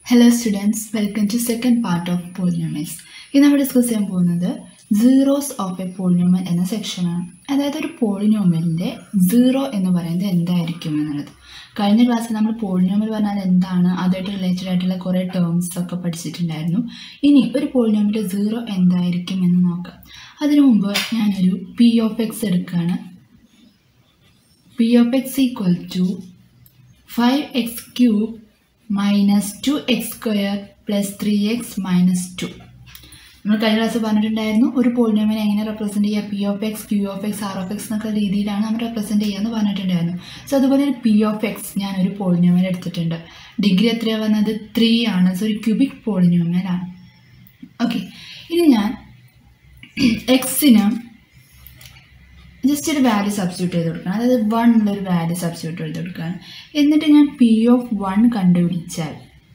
Hello students welcome to second part of polynomials ഇന്ന് നമ്മൾ discuss ചെയ്യാൻ പോകുന്നത് സീറോസ് ഓഫ് എ പോളിനോമൽ എന്ന സെക്ഷനാണ് അതായത് ഒരു പോളിനോമലിൻ്റെ സീറോ എന്ന് പറയുന്നത് എന്തായിരിക്കും എന്നുള്ളത് കഴിഞ്ഞ ക്ലാസ്സിൽ നമ്മൾ പോളിനോമൽ പറഞ്ഞാൽ എന്താണ് അതുമായിട്ട് റിലേറ്റഡ് ആയിട്ടുള്ള കുറേ ടേംസ് ഒക്കെ പഠിച്ചിട്ടുണ്ടായിരുന്നു ഇനി ഒരു പോളിനോമിൻ്റെ സീറോ എന്തായിരിക്കും എന്ന് നോക്കാം അതിനു മുമ്പ് ഞാനൊരു പി ഓഫ് എക്സ് എടുക്കുകയാണ് P of X equal to five X cube minus two X square plus three X minus two നമ്മൾ കഴിഞ്ഞ ക്ലാസ് പറഞ്ഞിട്ടുണ്ടായിരുന്നു ഒരു പോളിനോമിനെ എങ്ങനെ റെപ്രസെൻറ്റ് ചെയ്യുക P of X Q of X R of X എന്നൊക്കെ രീതിയിലാണ് നമ്മൾ റെപ്രസെൻറ്റ് ചെയ്യുകയെന്ന് പറഞ്ഞിട്ടുണ്ടായിരുന്നു സോ അതുപോലെ ഒരു പി ഓഫ് എക്സ് ഞാനൊരു പോളിനോമിൽ എടുത്തിട്ടുണ്ട് ഡിഗ്രി എത്രയാണ് വന്നത് ത്രീ ആണ് സോ ഒരു ക്യൂബിക് പോളിനോമിയലാണ് ഓക്കെ ഇനി ഞാൻ എക്സിന് ജസ്റ്റ് ഒരു വാല്യൂ സബ്സ്റ്റിറ്റ്യൂട്ട് ചെയ്ത് കൊടുക്കണം അതായത് വൺ ഒരു വാല്യൂ സബ്സ്റ്റിറ്റ്യൂട്ട് ചെയ്ത് കൊടുക്കുകയാണ് എന്നിട്ട് ഞാൻ പി ഓഫ് വൺ കണ്ടുപിടിച്ചാൽ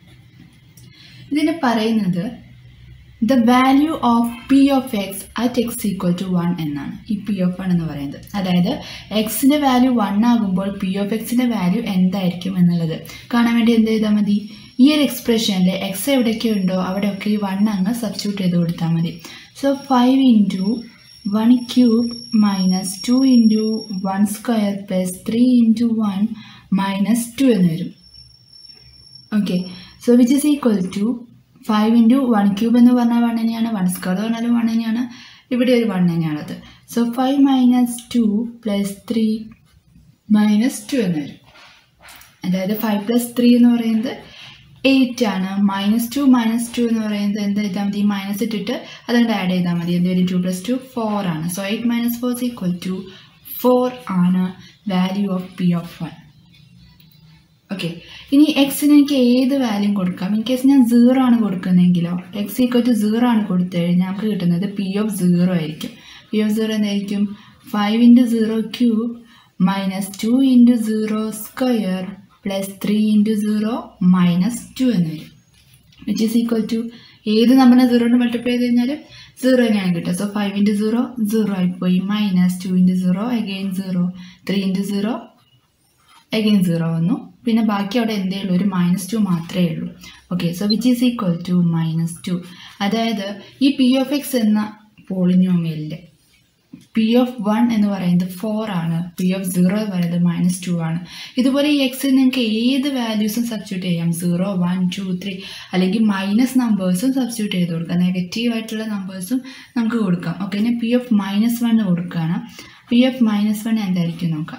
ഇതിന് പറയുന്നത് the value of P of X at X equal to one എന്നാണ് ഈ പി ഓഫ് വൺ എന്ന് പറയുന്നത് അതായത് എക്സിൻ്റെ വാല്യൂ വൺ ആകുമ്പോൾ പി ഓഫ് എക്സിൻ്റെ വാല്യൂ എന്തായിരിക്കും എന്നുള്ളത് കാണാൻ വേണ്ടി എന്ത് ചെയ്താൽ മതി ഈ ഒരു എക്സ്പ്രഷനിൽ എക്സ് എവിടെയൊക്കെ ഉണ്ടോ അവിടെയൊക്കെ ഈ വൺ അങ്ങ് സബ്സ്റ്റിറ്റ്യൂട്ട് ചെയ്ത് കൊടുത്താൽ മതി so five into one cube minus two into one square plus three into one minus two എന്ന് വരും okay so which is equal to five into one cube എന്ന് പറഞ്ഞാൽ വൺ തന്നെയാണ് വൺ സ്ക്വയർ എന്ന് പറഞ്ഞാലും വൺ തന്നെയാണ് ഇവിടെ ഒരു വൺ തന്നെയാണത് so five minus two plus three minus two എന്ന് വരും അതായത് ഫൈവ് പ്ലസ് ത്രീ എന്ന് പറയുന്നത് എയ്റ്റ് ആണ് മൈനസ് ടു മൈനസ് ടു എന്ന് പറയുന്നത് എന്ത് ചെയ്താൽ മതി മൈനസ് ഇട്ടിട്ട് അതുകൊണ്ട് ആഡ് ചെയ്താൽ മതി എന്ത് വരും ടു പ്ലസ് ടു ഫോർ ആണ് so eight minus four is equal to four ആണ് value of P of one okay ഇനി എക്സിന് എനിക്ക് ഏത് വാല്യൂ കൊടുക്കാം ഇൻ കേസ് ഞാൻ സീറോ ആണ് കൊടുക്കുന്നതെങ്കിലോ എക്സ് ഈക്വൽ ടു സീറോ ആണ് കൊടുത്തു കഴിഞ്ഞാൽ നമുക്ക് കിട്ടുന്നത് പി ഓഫ് സീറോ ആയിരിക്കും പി ഓഫ് സീറോ എന്തായിരിക്കും five into zero cube minus two into zero square plus three into zero minus two എന്ന് വരും വിച്ച് ഈസ് ഈക്വൽ ടു ഏത് നമ്പറിനെ സീറോ കൊണ്ട് മൾട്ടിപ്ലൈ ചെയ്ത് കഴിഞ്ഞാലും സീറോ തന്നെയാണ് കിട്ടുക so five into zero zero ആയിപ്പോയി minus two into zero again zero three into zero again zero വന്നു പിന്നെ ബാക്കി അവിടെ എന്തേ ഉള്ളൂ ഒരു മൈനസ് ടു മാത്രമേ ഉള്ളൂ okay so which is equal to minus two അതായത് ഈ പി ഓഫ് എക്സ് എന്ന പോളിനോമിയലിൻ്റെ പി ഓഫ് വൺ എന്ന് പറയുന്നത് ഫോർ ആണ് പി ഓഫ് സീറോ എന്ന് പറയുന്നത് മൈനസ് ടു ആണ് ഇതുപോലെ ഈ എക്സിൽ നിങ്ങൾക്ക് ഏത് വാല്യൂസും സബ്സ്റ്റിറ്റ്യൂട്ട് ചെയ്യാം സീറോ വൺ ടു ത്രീ അല്ലെങ്കിൽ മൈനസ് നമ്പേഴ്സും സബ്സ്റ്റിറ്റ്യൂട്ട് ചെയ്ത് കൊടുക്കാം നെഗറ്റീവ് ആയിട്ടുള്ള നമ്പേഴ്സും നമുക്ക് കൊടുക്കാം ഓക്കെ ഇനി പി ഓഫ് മൈനസ് വൺ കൊടുക്കുകയാണ് പി ഓഫ് മൈനസ് വൺ എന്തായിരിക്കും നോക്കാം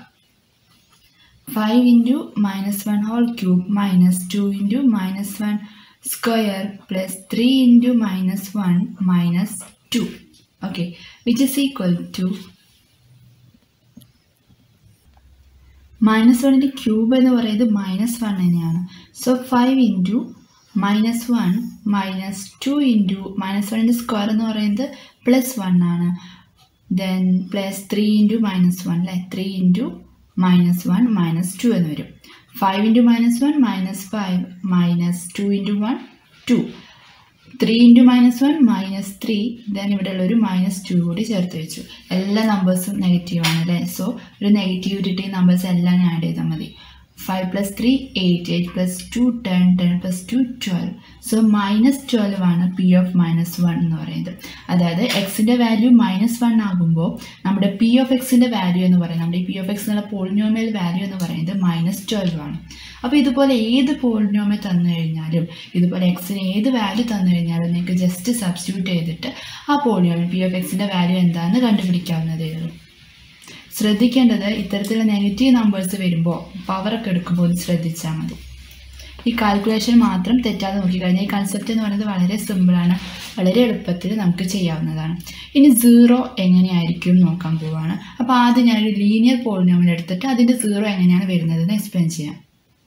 five into minus one whole cube minus two into minus one square plus three into minus one minus two okay which is equal to minus വണ്ണിൻ്റെ cube എന്ന് പറയുന്നത് minus one തന്നെയാണ് so five into minus one minus two into minus വണ്ണിൻ്റെ square എന്ന് പറയുന്നത് plus one ആണ് then plus three into minus one അല്ലേ three into minus one minus two എന്ന് വരും five into minus one minus five minus two into one two three into minus one minus three then ഇവിടെയുള്ള ഒരു minus two കൂടി ചേർത്ത് വെച്ചു എല്ലാ നമ്പേഴ്സും negative ആണ് അല്ലേ സോ ഒരു നെഗറ്റീവ് ഇട്ടിട്ട് ഈ നമ്പേഴ്സ് എല്ലാം ആഡ് ചെയ്താൽ മതി five plus three eight eight plus two ten ten plus two twelve so minus twelve ആണ് പി ഓഫ് മൈനസ് വൺ എന്ന് പറയുന്നത് അതായത് എക്സിൻ്റെ വാല്യൂ മൈനസ് വൺ ആകുമ്പോൾ നമ്മുടെ പി ഓഫ് എക്സിൻ്റെ വാല്യൂ എന്ന് പറയുന്നത് നമ്മുടെ ഈ പി ഓഫ് എക്സ് എന്നുള്ള പോളിനോമിയൽ വാല്യൂ എന്ന് പറയുന്നത് മൈനസ് ട്വൽവ് ആണ് അപ്പോൾ ഇതുപോലെ ഏത് പോളിനോമിയൽ തന്നു കഴിഞ്ഞാലും ഇതുപോലെ എക്സിന് ഏത് വാല്യൂ തന്നു കഴിഞ്ഞാലും നിങ്ങൾക്ക് ജസ്റ്റ് സബ്സ്റ്റിറ്റ്യൂട്ട് ചെയ്തിട്ട് ആ പോളിനോമിയൽ പി ഓഫ് എക്സിൻ്റെ വാല്യൂ എന്താണെന്ന് കണ്ടുപിടിക്കാവുന്നതേ ഉള്ളൂ ശ്രദ്ധിക്കേണ്ടത് ഇത്തരത്തിലുള്ള നെഗറ്റീവ് നമ്പേഴ്സ് വരുമ്പോൾ പവറൊക്കെ എടുക്കുമ്പോൾ ഒന്ന് ശ്രദ്ധിച്ചാൽ മതി ഈ കാൽക്കുലേഷൻ മാത്രം തെറ്റാതെ നോക്കിക്കഴിഞ്ഞാൽ ഈ കൺസെപ്റ്റ് എന്ന് പറയുന്നത് വളരെ സിമ്പിളാണ് വളരെ എളുപ്പത്തിൽ നമുക്ക് ചെയ്യാവുന്നതാണ് ഇനി സീറോ എങ്ങനെയായിരിക്കും നോക്കാൻ പോവുകയാണ് അപ്പോൾ ആദ്യം ഞാനൊരു ലീനിയർ പോളിനോമിൽ എടുത്തിട്ട് അതിൻ്റെ സീറോ എങ്ങനെയാണ് വരുന്നതെന്ന് എക്സ്പ്ലെയിൻ ചെയ്യാം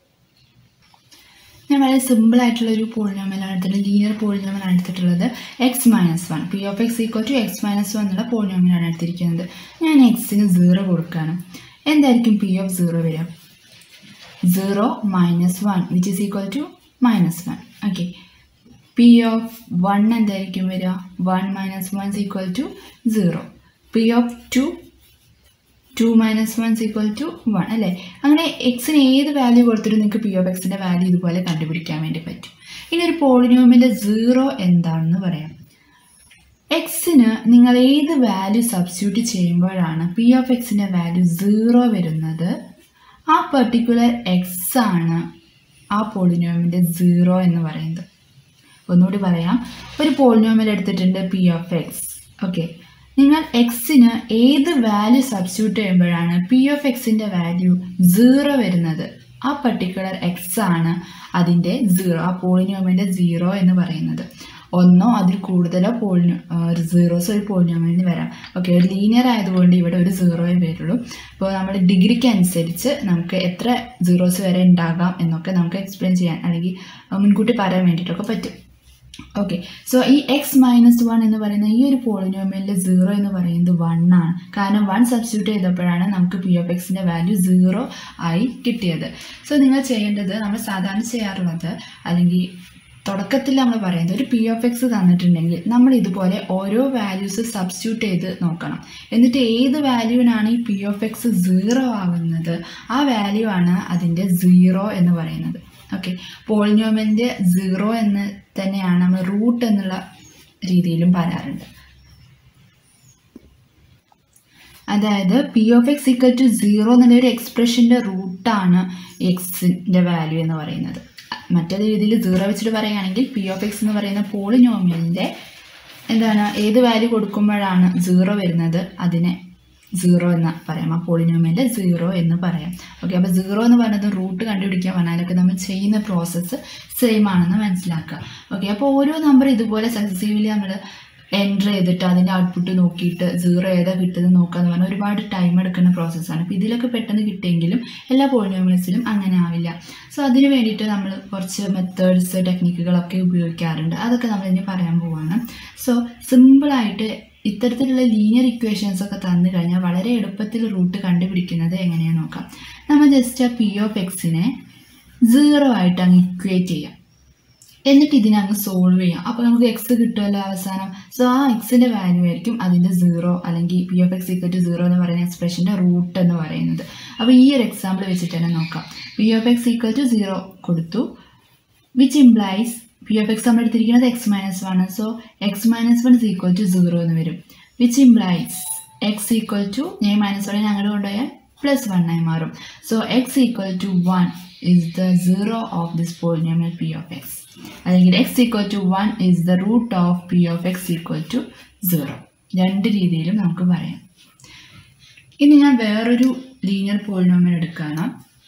ഞാൻ വളരെ സിമ്പിൾ ആയിട്ടുള്ള ഒരു പോളിനോമിയലാണ് എടുത്തിട്ട് ലീനിയർ പോളിനോമിയലാണ് എടുത്തിട്ടുള്ളത് X minus one P of X equal to X minus one എന്നുള്ള പോളിനോമിയലാണ് എടുത്തിരിക്കുന്നത് ഞാൻ എക്സിന് സീറോ കൊടുക്കുകയാണ് എന്തായിരിക്കും പി ഓഫ് സീറോ വരിക zero minus one which is equal to minus one okay P of one എന്തായിരിക്കും വരിക one minus one is equal to zero P of two two minus one equal to one അല്ലേ അങ്ങനെ എക്സിന് ഏത് value കൊടുത്തിട്ട് നിങ്ങൾക്ക് P of എക്സിൻ്റെ value ഇതുപോലെ കണ്ടുപിടിക്കാൻ വേണ്ടി പറ്റും ഇനി ഒരു പോളിനോമിൻ്റെ സീറോ എന്താണെന്ന് പറയാം എക്സിന് നിങ്ങൾ ഏത് വാല്യൂ സബ്സ്റ്റിറ്റ്യൂട്ട് ചെയ്യുമ്പോഴാണ് പി ഓഫ് എക്സിൻ്റെ വാല്യൂ സീറോ വരുന്നത് ആ പെർട്ടിക്കുലർ എക്സ് ആണ് ആ പോളിനോമിൻ്റെ സീറോ എന്ന് പറയുന്നത് ഒന്നുകൂടി പറയാം ഒരു പോളിനോമിൽ എടുത്തിട്ടുണ്ട് പി ഓഫ് എക്സ് ഓക്കെ നിങ്ങൾ എക്സിന് ഏത് വാല്യൂ സബ്സ്റ്റിറ്റ്യൂട്ട് ചെയ്യുമ്പോഴാണ് പി ഓഫ് എക്സിൻ്റെ വാല്യൂ സീറോ വരുന്നത് ആ പർട്ടിക്കുലർ എക്സ് ആണ് അതിൻ്റെ സീറോ ആ പോളിനോമിൻ്റെ സീറോ എന്ന് പറയുന്നത് ഒന്നോ അതിൽ കൂടുതലോ പോളിനോ ഒരു സീറോസ് ഒരു പോളിനോമിന് വരാം ഓക്കെ ഒരു ലീനിയർ ആയതുകൊണ്ട് ഇവിടെ ഒരു സീറോയെ വരുള്ളൂ അപ്പോൾ നമ്മൾ ഡിഗ്രിക്ക് അനുസരിച്ച് നമുക്ക് എത്ര സീറോസ് വരെ ഉണ്ടാകാം എന്നൊക്കെ നമുക്ക് എക്സ്പ്ലെയിൻ ചെയ്യാൻ അല്ലെങ്കിൽ മുൻകൂട്ടി പറയാൻ വേണ്ടിയിട്ടൊക്കെ പറ്റും ഓക്കെ സോ ഈ എക്സ് മൈനസ് വൺ എന്ന് പറയുന്ന ഈ ഒരു പോളിനോമിയലിലെ സീറോ എന്ന് പറയുന്നത് വൺ ആണ് കാരണം വൺ സബ്സ്റ്റിറ്റ്യൂട്ട് ചെയ്തപ്പോഴാണ് നമുക്ക് പി ഓഫ് എക്സിൻ്റെ വാല്യൂ സീറോ ആയി കിട്ടിയത് സോ നിങ്ങൾ ചെയ്യേണ്ടത് നമ്മൾ സാധാരണ ചെയ്യാറുള്ളത് അല്ലെങ്കിൽ തുടക്കത്തിൽ നമ്മൾ പറയുന്നത് ഒരു പി ഓഫ് എക്സ് തന്നിട്ടുണ്ടെങ്കിൽ നമ്മൾ ഇതുപോലെ ഓരോ വാല്യൂസ് സബ്സ്റ്റിറ്റ്യൂട്ട് ചെയ്ത് നോക്കണം എന്നിട്ട് ഏത് വാല്യൂവിനാണ് ഈ പി ഓഫ് എക്സ് സീറോ ആകുന്നത് ആ വാല്യൂ ആണ് അതിൻ്റെ സീറോ എന്ന് പറയുന്നത് ഓക്കെ പോളിനോമിൻ്റെ സീറോ എന്ന് തന്നെയാണ് നമ്മൾ റൂട്ട് എന്നുള്ള രീതിയിലും പറയാറുണ്ട് അതായത് P of X equal to zero എന്നുള്ള ഒരു എക്സ്പ്രഷൻ്റെ റൂട്ടാണ് എക്സിൻ്റെ വാല്യൂ എന്ന് പറയുന്നത് മറ്റൊരു രീതിയിൽ സീറോ വെച്ചിട്ട് പറയുകയാണെങ്കിൽ പി ഓഫ് എക്സ് എന്ന് പറയുന്ന പോളിനോമിയലിൻ്റെ എന്താണ് ഏത് വാല്യൂ കൊടുക്കുമ്പോഴാണ് സീറോ വരുന്നത് അതിനെ സീറോ എന്ന് പറയാം ആ പോളിനോമിയലിൻ്റെ സീറോ എന്ന് പറയാം ഓക്കെ അപ്പോൾ സീറോ എന്ന് പറയുന്നത് റൂട്ട് കണ്ടുപിടിക്കാൻ പറഞ്ഞാലൊക്കെ നമ്മൾ ചെയ്യുന്ന പ്രോസസ്സ് സെയിം ആണെന്ന് മനസ്സിലാക്കുക ഓക്കെ അപ്പോൾ ഓരോ നമ്പർ ഇതുപോലെ സക്സസീവ്ലി നമ്മൾ എൻ്റർ ചെയ്തിട്ട് അതിൻ്റെ ഔട്ട്പുട്ട് നോക്കിയിട്ട് സീറോ ഏതാ കിട്ടുന്നത് നോക്കുക എന്ന് പറഞ്ഞാൽ ഒരുപാട് ടൈം എടുക്കുന്ന പ്രോസസ്സാണ് അപ്പോൾ ഇതിലൊക്കെ പെട്ടെന്ന് കിട്ടിയെങ്കിലും എല്ലാ പോളിനോമിയൽസിലും അങ്ങനെ ആവില്ല സോ അതിന് വേണ്ടിയിട്ട് നമ്മൾ കുറച്ച് മെത്തേഡ്സ് ടെക്നിക്കുകളൊക്കെ ഉപയോഗിക്കാറുണ്ട് അതൊക്കെ നമ്മൾ ഇനി പറയാൻ പോവാണ് സോ സിമ്പിളായിട്ട് ഇത്തരത്തിലുള്ള ലീനിയർ ഇക്വേഷൻസ് ഒക്കെ തന്നു കഴിഞ്ഞാൽ വളരെ എളുപ്പത്തിൽ റൂട്ട് കണ്ടുപിടിക്കുന്നത് എങ്ങനെയാണെന്ന് നോക്കാം നമ്മൾ ജസ്റ്റ് ആ പി ഓഫ് എക്സിനെ സീറോ ആയിട്ട് അങ്ങ് ഇക്വേറ്റ് ചെയ്യാം എന്നിട്ട് ഇതിനെ അങ്ങ് സോൾവ് ചെയ്യാം അപ്പോൾ നമുക്ക് എക്സ് കിട്ടുമല്ലോ അവസാനം സോ ആ എക്സിൻ്റെ വാല്യൂ ആയിരിക്കും അതിൻ്റെ സീറോ അല്ലെങ്കിൽ P of X equal to zero എന്ന് പറയുന്ന എക്സ്പ്രഷൻ്റെ റൂട്ട് എന്ന് പറയുന്നത് അപ്പോൾ ഈ ഒരു എക്സാമ്പിൾ വെച്ചിട്ട് തന്നെ നോക്കാം P of X equal to zero കൊടുത്തു which implies P of X നമ്മൾ എടുത്തിരിക്കുന്നത് X minus one so X minus one is equal to zero എന്ന് വരും which implies X equal to ഞാൻ മൈനസ് വണ്ണിനെ അങ്ങോട്ട് കൊണ്ടുപോയാൽ പ്ലസ് വൺ ആയി മാറും so X equal to one is the zero of this polynomial P of X അല്ലെങ്കിൽ X equal to one is the root of P of X equal to zero രണ്ട് രീതിയിലും നമുക്ക് പറയാം ഇനി ഞാൻ വേറൊരു ലീനിയർ പോളിനോമിയൽ എടുക്കുകയാണ്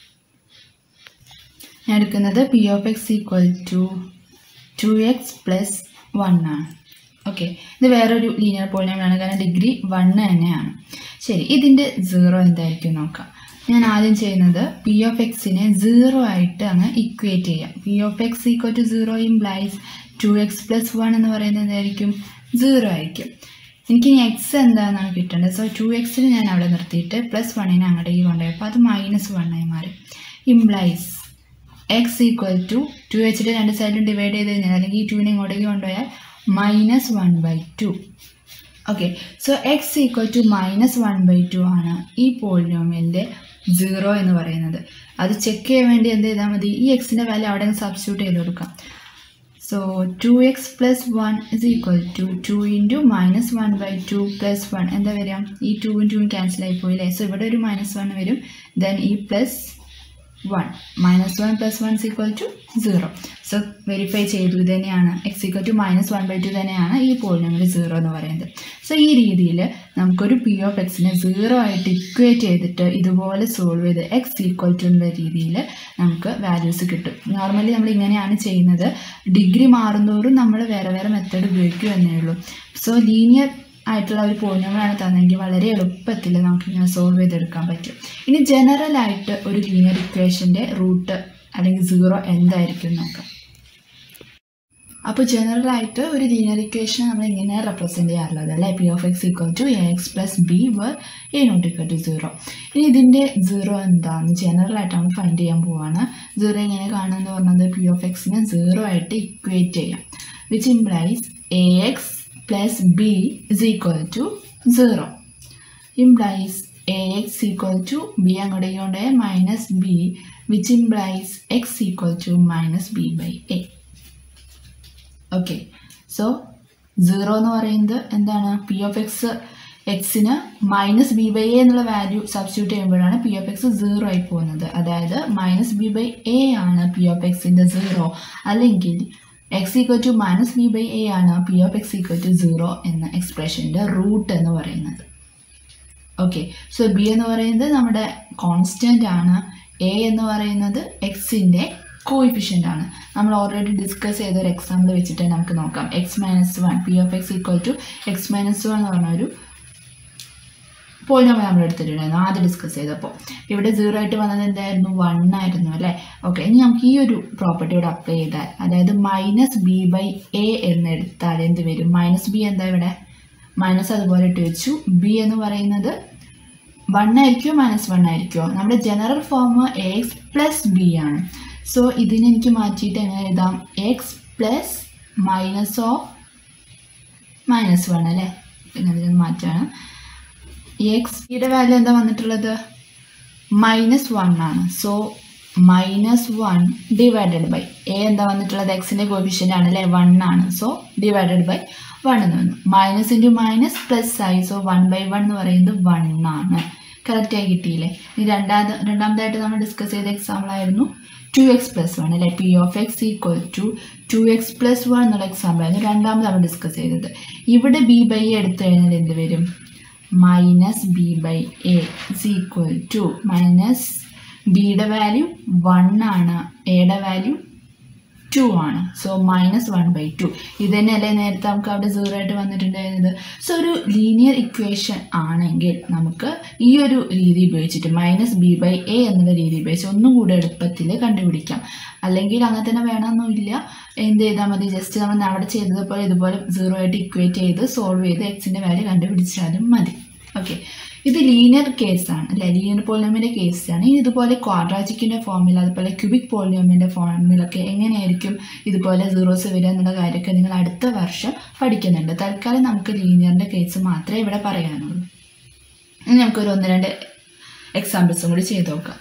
ഞാൻ എടുക്കുന്നത് P of X equal to two X plus one ആണ് ഓക്കെ ഇത് വേറൊരു ലീനിയർ പോളിനോമിയാണ് കാരണം ഡിഗ്രി വൺ തന്നെയാണ് ശരി ഇതിൻ്റെ സീറോ എന്തായിരിക്കും നോക്കാം ഞാൻ ആദ്യം ചെയ്യുന്നത് പി ഓഫ് എക്സിനെ സീറോ ആയിട്ട് അങ്ങ് ഇക്വേറ്റ് ചെയ്യാം P of X equal to zero implies two X plus one എന്ന് പറയുന്നത് എന്തായിരിക്കും സീറോ ആയിരിക്കും എനിക്ക് ഇനി എക്സ് എന്താണെന്നാണ് കിട്ടേണ്ടത് സോ ടു എക്സിന് ഞാൻ അവിടെ നിർത്തിയിട്ട് പ്ലസ് വണ്ണിനെ അങ്ങോട്ടേക്ക് കൊണ്ടുപോയപ്പോൾ അത് മൈനസ് വണ്ണായി മാറി implies X equal to two വെച്ചിട്ട് രണ്ട് സൈഡിലും ഡിവൈഡ് ചെയ്ത് കഴിഞ്ഞാൽ അല്ലെങ്കിൽ ഈ ടുവിനെ ഇങ്ങോട്ടേക്ക് കൊണ്ടുപോയാൽ minus one by two okay so X equal to minus one by two ആണ് ഈ പോളിനോമിയലിൻ്റെ സീറോ എന്ന് പറയുന്നത് അത് ചെക്ക് ചെയ്യാൻ വേണ്ടി എന്ത് ചെയ്താൽ മതി ഈ എക്സിൻ്റെ വാല്യൂ അവിടെ സബ്സ്റ്റിറ്റ്യൂട്ട് ചെയ്ത് കൊടുക്കാം so two X plus one is equal to two into minus one by two plus one എന്താ വരിക ഈ ടൂവും ടൂവും ക്യാൻസൽ ആയി പോയില്ലേ സോ ഇവിടെ ഒരു മൈനസ് വൺ വരും ദെൻ ഈ plus one minus one plus one is equal to zero so verify ചെയ്തു ഇത് തന്നെയാണ് X equal to minus one by two തന്നെയാണ് ഈ പോളിനോമിയൽ സീറോ എന്ന് പറയുന്നത് സോ ഈ രീതിയിൽ നമുക്കൊരു പി ഓഫ് എക്സിനെ സീറോ ആയിട്ട് ഇക്വേറ്റ് ചെയ്തിട്ട് ഇതുപോലെ സോൾവ് ചെയ്ത് എക്സ് ഈക്വൽ ടു എന്ന രീതിയിൽ നമുക്ക് വാല്യൂസ് കിട്ടും നോർമലി നമ്മൾ ഇങ്ങനെയാണ് ചെയ്യുന്നത് ഡിഗ്രി മാറുന്തോറും നമ്മൾ വേറെ വേറെ മെത്തേഡ് ഉപയോഗിക്കും എന്നേ ഉള്ളൂ സോ ലീനിയർ ആയിട്ടുള്ള ഒരു പോളിനോമിയലാണ് തന്നെങ്കിൽ വളരെ എളുപ്പത്തിൽ നമുക്ക് ഇങ്ങനെ സോൾവ് ചെയ്തെടുക്കാൻ പറ്റും ഇനി ജനറൽ ആയിട്ട് ഒരു ലീനിയർ ഇക്വേഷൻ്റെ റൂട്ട് അല്ലെങ്കിൽ സീറോ എന്തായിരിക്കും നോക്കാം അപ്പോൾ ജനറൽ ആയിട്ട് ഒരു ലീനിയർ ഇക്വേഷൻ നമ്മൾ ഇങ്ങനെ റെപ്രസെൻറ്റ് ചെയ്യാറുള്ളത് അല്ലേ P of X equal to A X plus B where A not equal to zero ഇനി ഇതിൻ്റെ സീറോ എന്താണെന്ന് ജനറൽ ആയിട്ട് നമ്മൾ ഫൈൻഡ് ചെയ്യാൻ പോവാണ് സീറോ എങ്ങനെ കാണുമെന്ന് പറഞ്ഞത് പി ഓഫ് എക്സിനെ സീറോ ആയിട്ട് ഇക്വേറ്റ് ചെയ്യാം which implies a X plus b is equal to zero implies a x equal to b അങ്ങോട്ടേക്ക് കൊണ്ടുപോയ minus b which implies X equal to minus b by a okay so zero എന്ന് പറയുന്നത് എന്താണ് p of x എക്സിന് minus b by a എന്നുള്ള value substitute ചെയ്യുമ്പോഴാണ് P of x zero ആയി പോകുന്നത് അതായത് മൈനസ് ബി ബൈ എ ആണ് പി ഓഫ് എക്സിൻ്റെ സീറോ അല്ലെങ്കിൽ X equal to minus b by a ആണ് P of X equal to zero എന്ന എക്സ്പ്രഷൻ്റെ റൂട്ട് എന്ന് പറയുന്നത് ഓക്കെ സോ ബി എന്ന് പറയുന്നത് നമ്മുടെ കോൺസ്റ്റൻ്റ് ആണ് എ എന്ന് പറയുന്നത് എക്സിൻ്റെ കോയിഫിഷ്യൻ്റ് ആണ് നമ്മൾ ഓൾറെഡി ഡിസ്കസ് ചെയ്ത ഒരു എക്സാമ്പിൾ വെച്ചിട്ട് നമുക്ക് നോക്കാം x minus one P of X equal to X minus one എന്ന് പറഞ്ഞ ഒരു പോളിനോമൽ നമ്മൾ എടുത്തിട്ടുണ്ടായിരുന്നു ആദ്യം ഡിസ്കസ് ചെയ്തപ്പോൾ ഇവിടെ സീറോ ആയിട്ട് വന്നത് എന്തായിരുന്നു വൺ ആയിരുന്നു അല്ലേ ഓക്കെ ഇനി നമുക്ക് ഈ ഒരു പ്രോപ്പർട്ടി ഇവിടെ അപ്ലൈ ചെയ്താൽ അതായത് മൈനസ് ബി ബൈ എ എന്ന് എടുത്താൽ എന്ത് വരും മൈനസ് ബി എന്താ ഇവിടെ മൈനസ് അതുപോലെ ഇട്ട് വെച്ചു ബി എന്ന് പറയുന്നത് വൺ ആയിരിക്കുമോ മൈനസ് വൺ ആയിരിക്കുമോ നമ്മുടെ general form a X plus b ആണ് സോ ഇതിനെ എനിക്ക് മാറ്റിയിട്ട് എങ്ങനെ എഴുതാം x plus minus of minus one അല്ലേ പിന്നെ ഇതിന് മാറ്റാണ് എക്സ് യുടെ വാല്യൂ എന്താ വന്നിട്ടുള്ളത് മൈനസ് വൺ ആണ് so minus one divided by a എന്താ വന്നിട്ടുള്ളത് എക്സിൻ്റെ കോഫിഷ്യൻ്റ് ആണ് അല്ലേ വൺ ആണ് സോ ഡിവൈഡഡ് ബൈ വൺ എന്ന് വന്നു മൈനസ് ഇൻറ്റു മൈനസ് പ്ലസ് ആയി സോ വൺ ബൈ വൺ എന്ന് പറയുന്നത് വൺ ആണ് കറക്റ്റായി കിട്ടിയില്ലേ ഇനി രണ്ടാമത് രണ്ടാമതായിട്ട് നമ്മൾ ഡിസ്കസ് ചെയ്ത എക്സാമ്പിൾ ആയിരുന്നു ടു എക്സ് പ്ലസ് വൺ അല്ലെ p of X equal to two X plus one എന്നുള്ള എക്സാമ്പിൾ ആയിരുന്നു രണ്ടാമത് നമ്മൾ ഡിസ്കസ് ചെയ്തത് ഇവിടെ ബി ബൈ എ എടുത്തു കഴിഞ്ഞാൽ എന്ത് വരും minus b by a is equal to minus ബിയുടെ വാല്യൂ വൺ ആണ് എയുടെ വാല്യൂ ടു ആണ് so minus one by two ഇത് തന്നെയല്ലേ നേരത്തെ നമുക്ക് അവിടെ സീറോ ആയിട്ട് വന്നിട്ടുണ്ടായിരുന്നത് സോ ഒരു ലീനിയർ ഇക്വേഷൻ ആണെങ്കിൽ നമുക്ക് ഈ ഒരു രീതി ഉപയോഗിച്ചിട്ട് മൈനസ് ബി ബൈ എ എന്നുള്ള രീതി ഉപയോഗിച്ച് ഒന്നും കൂടെ എളുപ്പത്തിൽ കണ്ടുപിടിക്കാം അല്ലെങ്കിൽ അങ്ങനെ തന്നെ വേണമെന്നില്ല എന്ത് ചെയ്താൽ മതി ജസ്റ്റ് നമ്മൾ അവിടെ ചെയ്തതുപോലെ ഇതുപോലെ സീറോ ആയിട്ട് ഇക്വേറ്റ് ചെയ്ത് സോൾവ് ചെയ്ത് എക്സിൻ്റെ വാല്യൂ കണ്ടുപിടിച്ചാലും മതി ഓക്കെ ഇത് ലീനിയർ കേസാണ് അല്ലെ ലീനിയർ പോളിനോമിൻ്റെ കേസാണ് ഇനി ഇതുപോലെ ക്വാഡ്രാറ്റിക്കിൻ്റെ ഫോമിൽ അതുപോലെ ക്യൂബിക് പോളിനോമിൻ്റെ ഫോമിലൊക്കെ എങ്ങനെയായിരിക്കും ഇതുപോലെ സീറോസ് വരിക എന്നുള്ള കാര്യമൊക്കെ നിങ്ങൾ അടുത്ത വർഷം പഠിക്കുന്നുണ്ട് തൽക്കാലം നമുക്ക് ലീനിയറിൻ്റെ കേസ് മാത്രമേ ഇവിടെ പറയാനുള്ളൂ ഇനി നമുക്കൊരു ഒന്ന് രണ്ട് എക്സാമ്പിൾസും കൂടി ചെയ്ത് നോക്കാം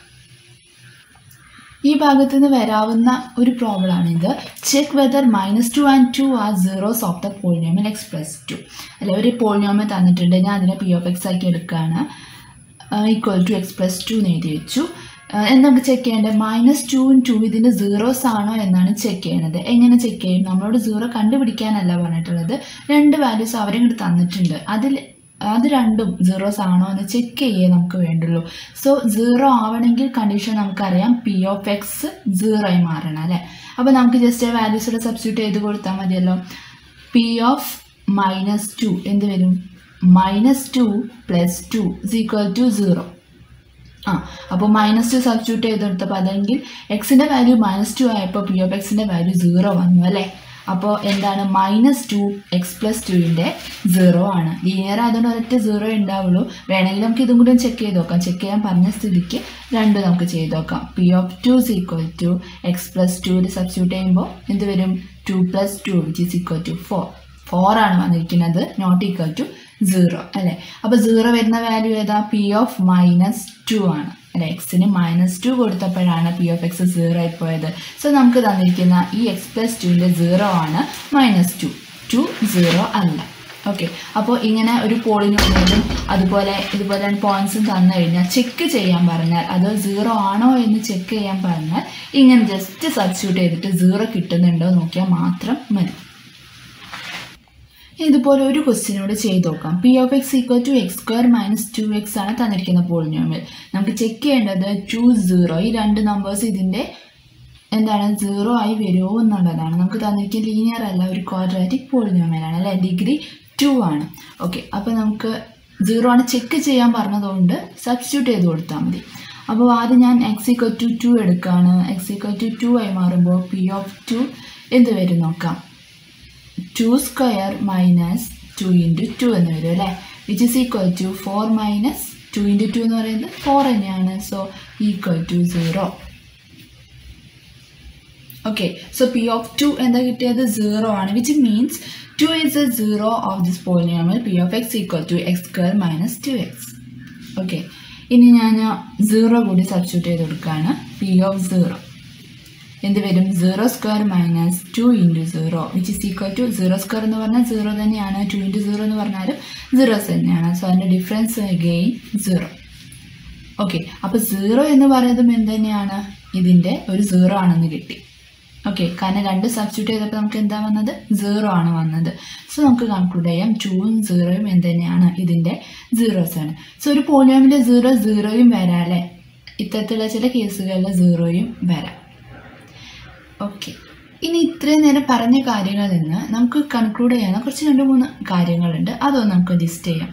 ഈ ഭാഗത്ത് നിന്ന് വരാവുന്ന ഒരു പ്രോബ്ലം ആണ് ഇത് check whether minus two and two are zeros of the polynomial x plus two അല്ലെ ഒരു പോളിനോമിയൽ തന്നിട്ടുണ്ട് ഞാൻ അതിനെ പി ഓഫ് എക്സ് ആക്കി എടുക്കുകയാണ് equal to X plus two എന്ന് എഴുതി വെച്ചു എന്ന് നമുക്ക് ചെക്ക് ചെയ്യേണ്ടത് മൈനസ് ടുവും ടു ഇതിൻ്റെ സീറോസ് ആണോ എന്നാണ് ചെക്ക് ചെയ്യണത് എങ്ങനെ ചെക്ക് ചെയ്യും നമ്മളോട് സീറോ കണ്ടുപിടിക്കാനല്ല പറഞ്ഞിട്ടുള്ളത് രണ്ട് വാല്യൂസ് അവരിങ്ങോട്ട് തന്നിട്ടുണ്ട് അതിൽ അത് രണ്ടും സീറോസ് ആണോ എന്ന് ചെക്ക് ചെയ്യേ നമുക്ക് വേണ്ടുള്ളൂ സോ സീറോ ആവണമെങ്കിൽ കണ്ടീഷൻ നമുക്കറിയാം പി ഓഫ് എക്സ് സീറോ ആയി മാറണം അല്ലേ അപ്പോൾ നമുക്ക് ജസ്റ്റ് വാല്യൂസിൽ സബ്സ്റ്റിറ്റ്യൂട്ട് ചെയ്ത് കൊടുത്താൽ മതിയല്ലോ പി ഓഫ് മൈനസ് ടു എന്ത് വരും minus two plus two is equal to zero ആ അപ്പോൾ മൈനസ് ടു സബ്സ്റ്റിറ്റ്യൂട്ട് ചെയ്ത് കൊടുത്തപ്പോൾ അല്ലെങ്കിൽ എക്സിൻ്റെ വാല്യൂ മൈനസ് ടു ആയപ്പോൾ പി ഓഫ് എക്സിൻ്റെ വാല്യൂ സീറോ വന്നു അല്ലേ അപ്പോൾ എന്താണ് മൈനസ് ടു എക്സ് പ്ലസ് ടുവിൻ്റെ സീറോ ആണ് ലീനിയർ ആയതുകൊണ്ട് ഒരൊറ്റ സീറോ ഉണ്ടാവുള്ളൂ വേണമെങ്കിൽ നമുക്ക് ഇതും കൂടി ചെക്ക് ചെയ്ത് നോക്കാം ചെക്ക് ചെയ്യാൻ പറഞ്ഞ സ്ഥിതിക്ക് രണ്ടും നമുക്ക് ചെയ്ത് നോക്കാം P of two is equal to X plus ടുവിൽ സബ്സ്റ്റിറ്റ്യൂട്ട് ചെയ്യുമ്പോൾ എന്ത് വരും two plus two which is equal to four four ആണ് വന്നിരിക്കുന്നത് നോട്ട് ഈക്വൽ ടു സീറോ അല്ലേ അപ്പോൾ സീറോ വരുന്ന വാല്യൂ ഏതാ പി ഓഫ് മൈനസ് ടു ആണ് അല്ലെ എക്സിന് മൈനസ് ടു കൊടുത്തപ്പോഴാണ് പി ഓഫ് എക്സ് സീറോ ആയി പോയത് സോ നമുക്ക് തന്നിരിക്കുന്ന ഈ എക്സ് പ്ലസ് ടുവിൻ്റെ സീറോ ആണ് മൈനസ് ടു ടു സീറോ അല്ല ഓക്കെ അപ്പോൾ ഇങ്ങനെ ഒരു പോളിനോമിയലും അതുപോലെ ഇതുപോലെ പോയിന്റ്സും തന്നു കഴിഞ്ഞാൽ ചെക്ക് ചെയ്യാൻ പറഞ്ഞാൽ അത് സീറോ ആണോ എന്ന് ചെക്ക് ചെയ്യാൻ പറഞ്ഞാൽ ഇങ്ങനെ ജസ്റ്റ് സബ്സ്റ്റിറ്റ്യൂട്ട് ചെയ്തിട്ട് സീറോ കിട്ടുന്നുണ്ടോ നോക്കിയാൽ മാത്രം മതി ഇതുപോലെ ഒരു ക്വസ്റ്റ്യനോട് ചെയ്ത് നോക്കാം P of X equal to X square minus two x ആണ് തന്നിരിക്കുന്ന പോളിനോമിയൽ നമുക്ക് ചെക്ക് ചെയ്യേണ്ടത് ടു സീറോ ഈ രണ്ട് നമ്പേഴ്സ് ഇതിൻ്റെ എന്താണ് സീറോ ആയി വരുമോ എന്നുള്ളതാണ് നമുക്ക് തന്നിരിക്കുന്ന ലീനിയർ അല്ല ഒരു ക്വാഡ്രാറ്റിക് പോളിനോമിയലാണ് അല്ലേ ഡിഗ്രി ടു ആണ് ഓക്കെ അപ്പോൾ നമുക്ക് സീറോ ആണ് ചെക്ക് ചെയ്യാൻ പറഞ്ഞതുകൊണ്ട് സബ്സ്റ്റിറ്റ്യൂട്ട് ചെയ്ത് കൊടുത്താൽ മതി അപ്പോൾ ആദ്യം ഞാൻ എക്സ് ഈക്വൽ ടു ടു എടുക്കുകയാണ് x equal to two two മാറുമ്പോൾ പി ഓഫ് ടു എന്ത് വരും നോക്കാം two square minus two into two എന്ന് വരും അല്ലേ which is equal to four minus two into two എന്ന് പറയുന്നത് ഫോർ തന്നെയാണ് so equal to zero okay so p of two എന്താ കിട്ടിയത് സീറോ ആണ് which means two is a zero of this polynomial P of X equal to X square minus two x okay ഇനി ഞാൻ zero കൂടി substitute ചെയ്ത് കൊടുക്കുകയാണ് P of zero എന്ത് വരും zero square minus two into zero which is equal to zero square എന്ന് പറഞ്ഞാൽ zero തന്നെയാണ് ടു ഇൻറ്റു സീറോ എന്ന് പറഞ്ഞാലും സീറോസ് തന്നെയാണ് സോ അതിൻ്റെ ഡിഫറൻസ് ഗെയിൻ സീറോ ഓക്കെ അപ്പോൾ സീറോ എന്ന് പറയുന്നത് എന്ത് തന്നെയാണ് ഇതിൻ്റെ ഒരു സീറോ ആണെന്ന് കിട്ടി ഓക്കെ കാരണം രണ്ട് സബ്സ്റ്റിറ്റ്യൂട്ട് ചെയ്തപ്പോൾ നമുക്ക് എന്താ വന്നത് സീറോ ആണ് വന്നത് സോ നമുക്ക് കൺക്ലൂഡ് ചെയ്യാം ടൂവും സീറോയും എന്ത് തന്നെയാണ് ഇതിൻ്റെ സീറോസ് ആണ് സോ ഒരു പോളിയോമിൻ്റെ സീറോ സീറോയും വരാം അല്ലേ ഇത്തരത്തിലുള്ള ചില കേസുകളിൽ സീറോയും വരാം ഓക്കെ ഇനി ഇത്രയും നേരം പറഞ്ഞ കാര്യങ്ങളിൽ നിന്ന് നമുക്ക് കൺക്ലൂഡ് ചെയ്യാവുന്ന കുറച്ച് രണ്ട് മൂന്ന് കാര്യങ്ങളുണ്ട് അതൊന്ന് നമുക്ക് ലിസ്റ്റ് ചെയ്യാം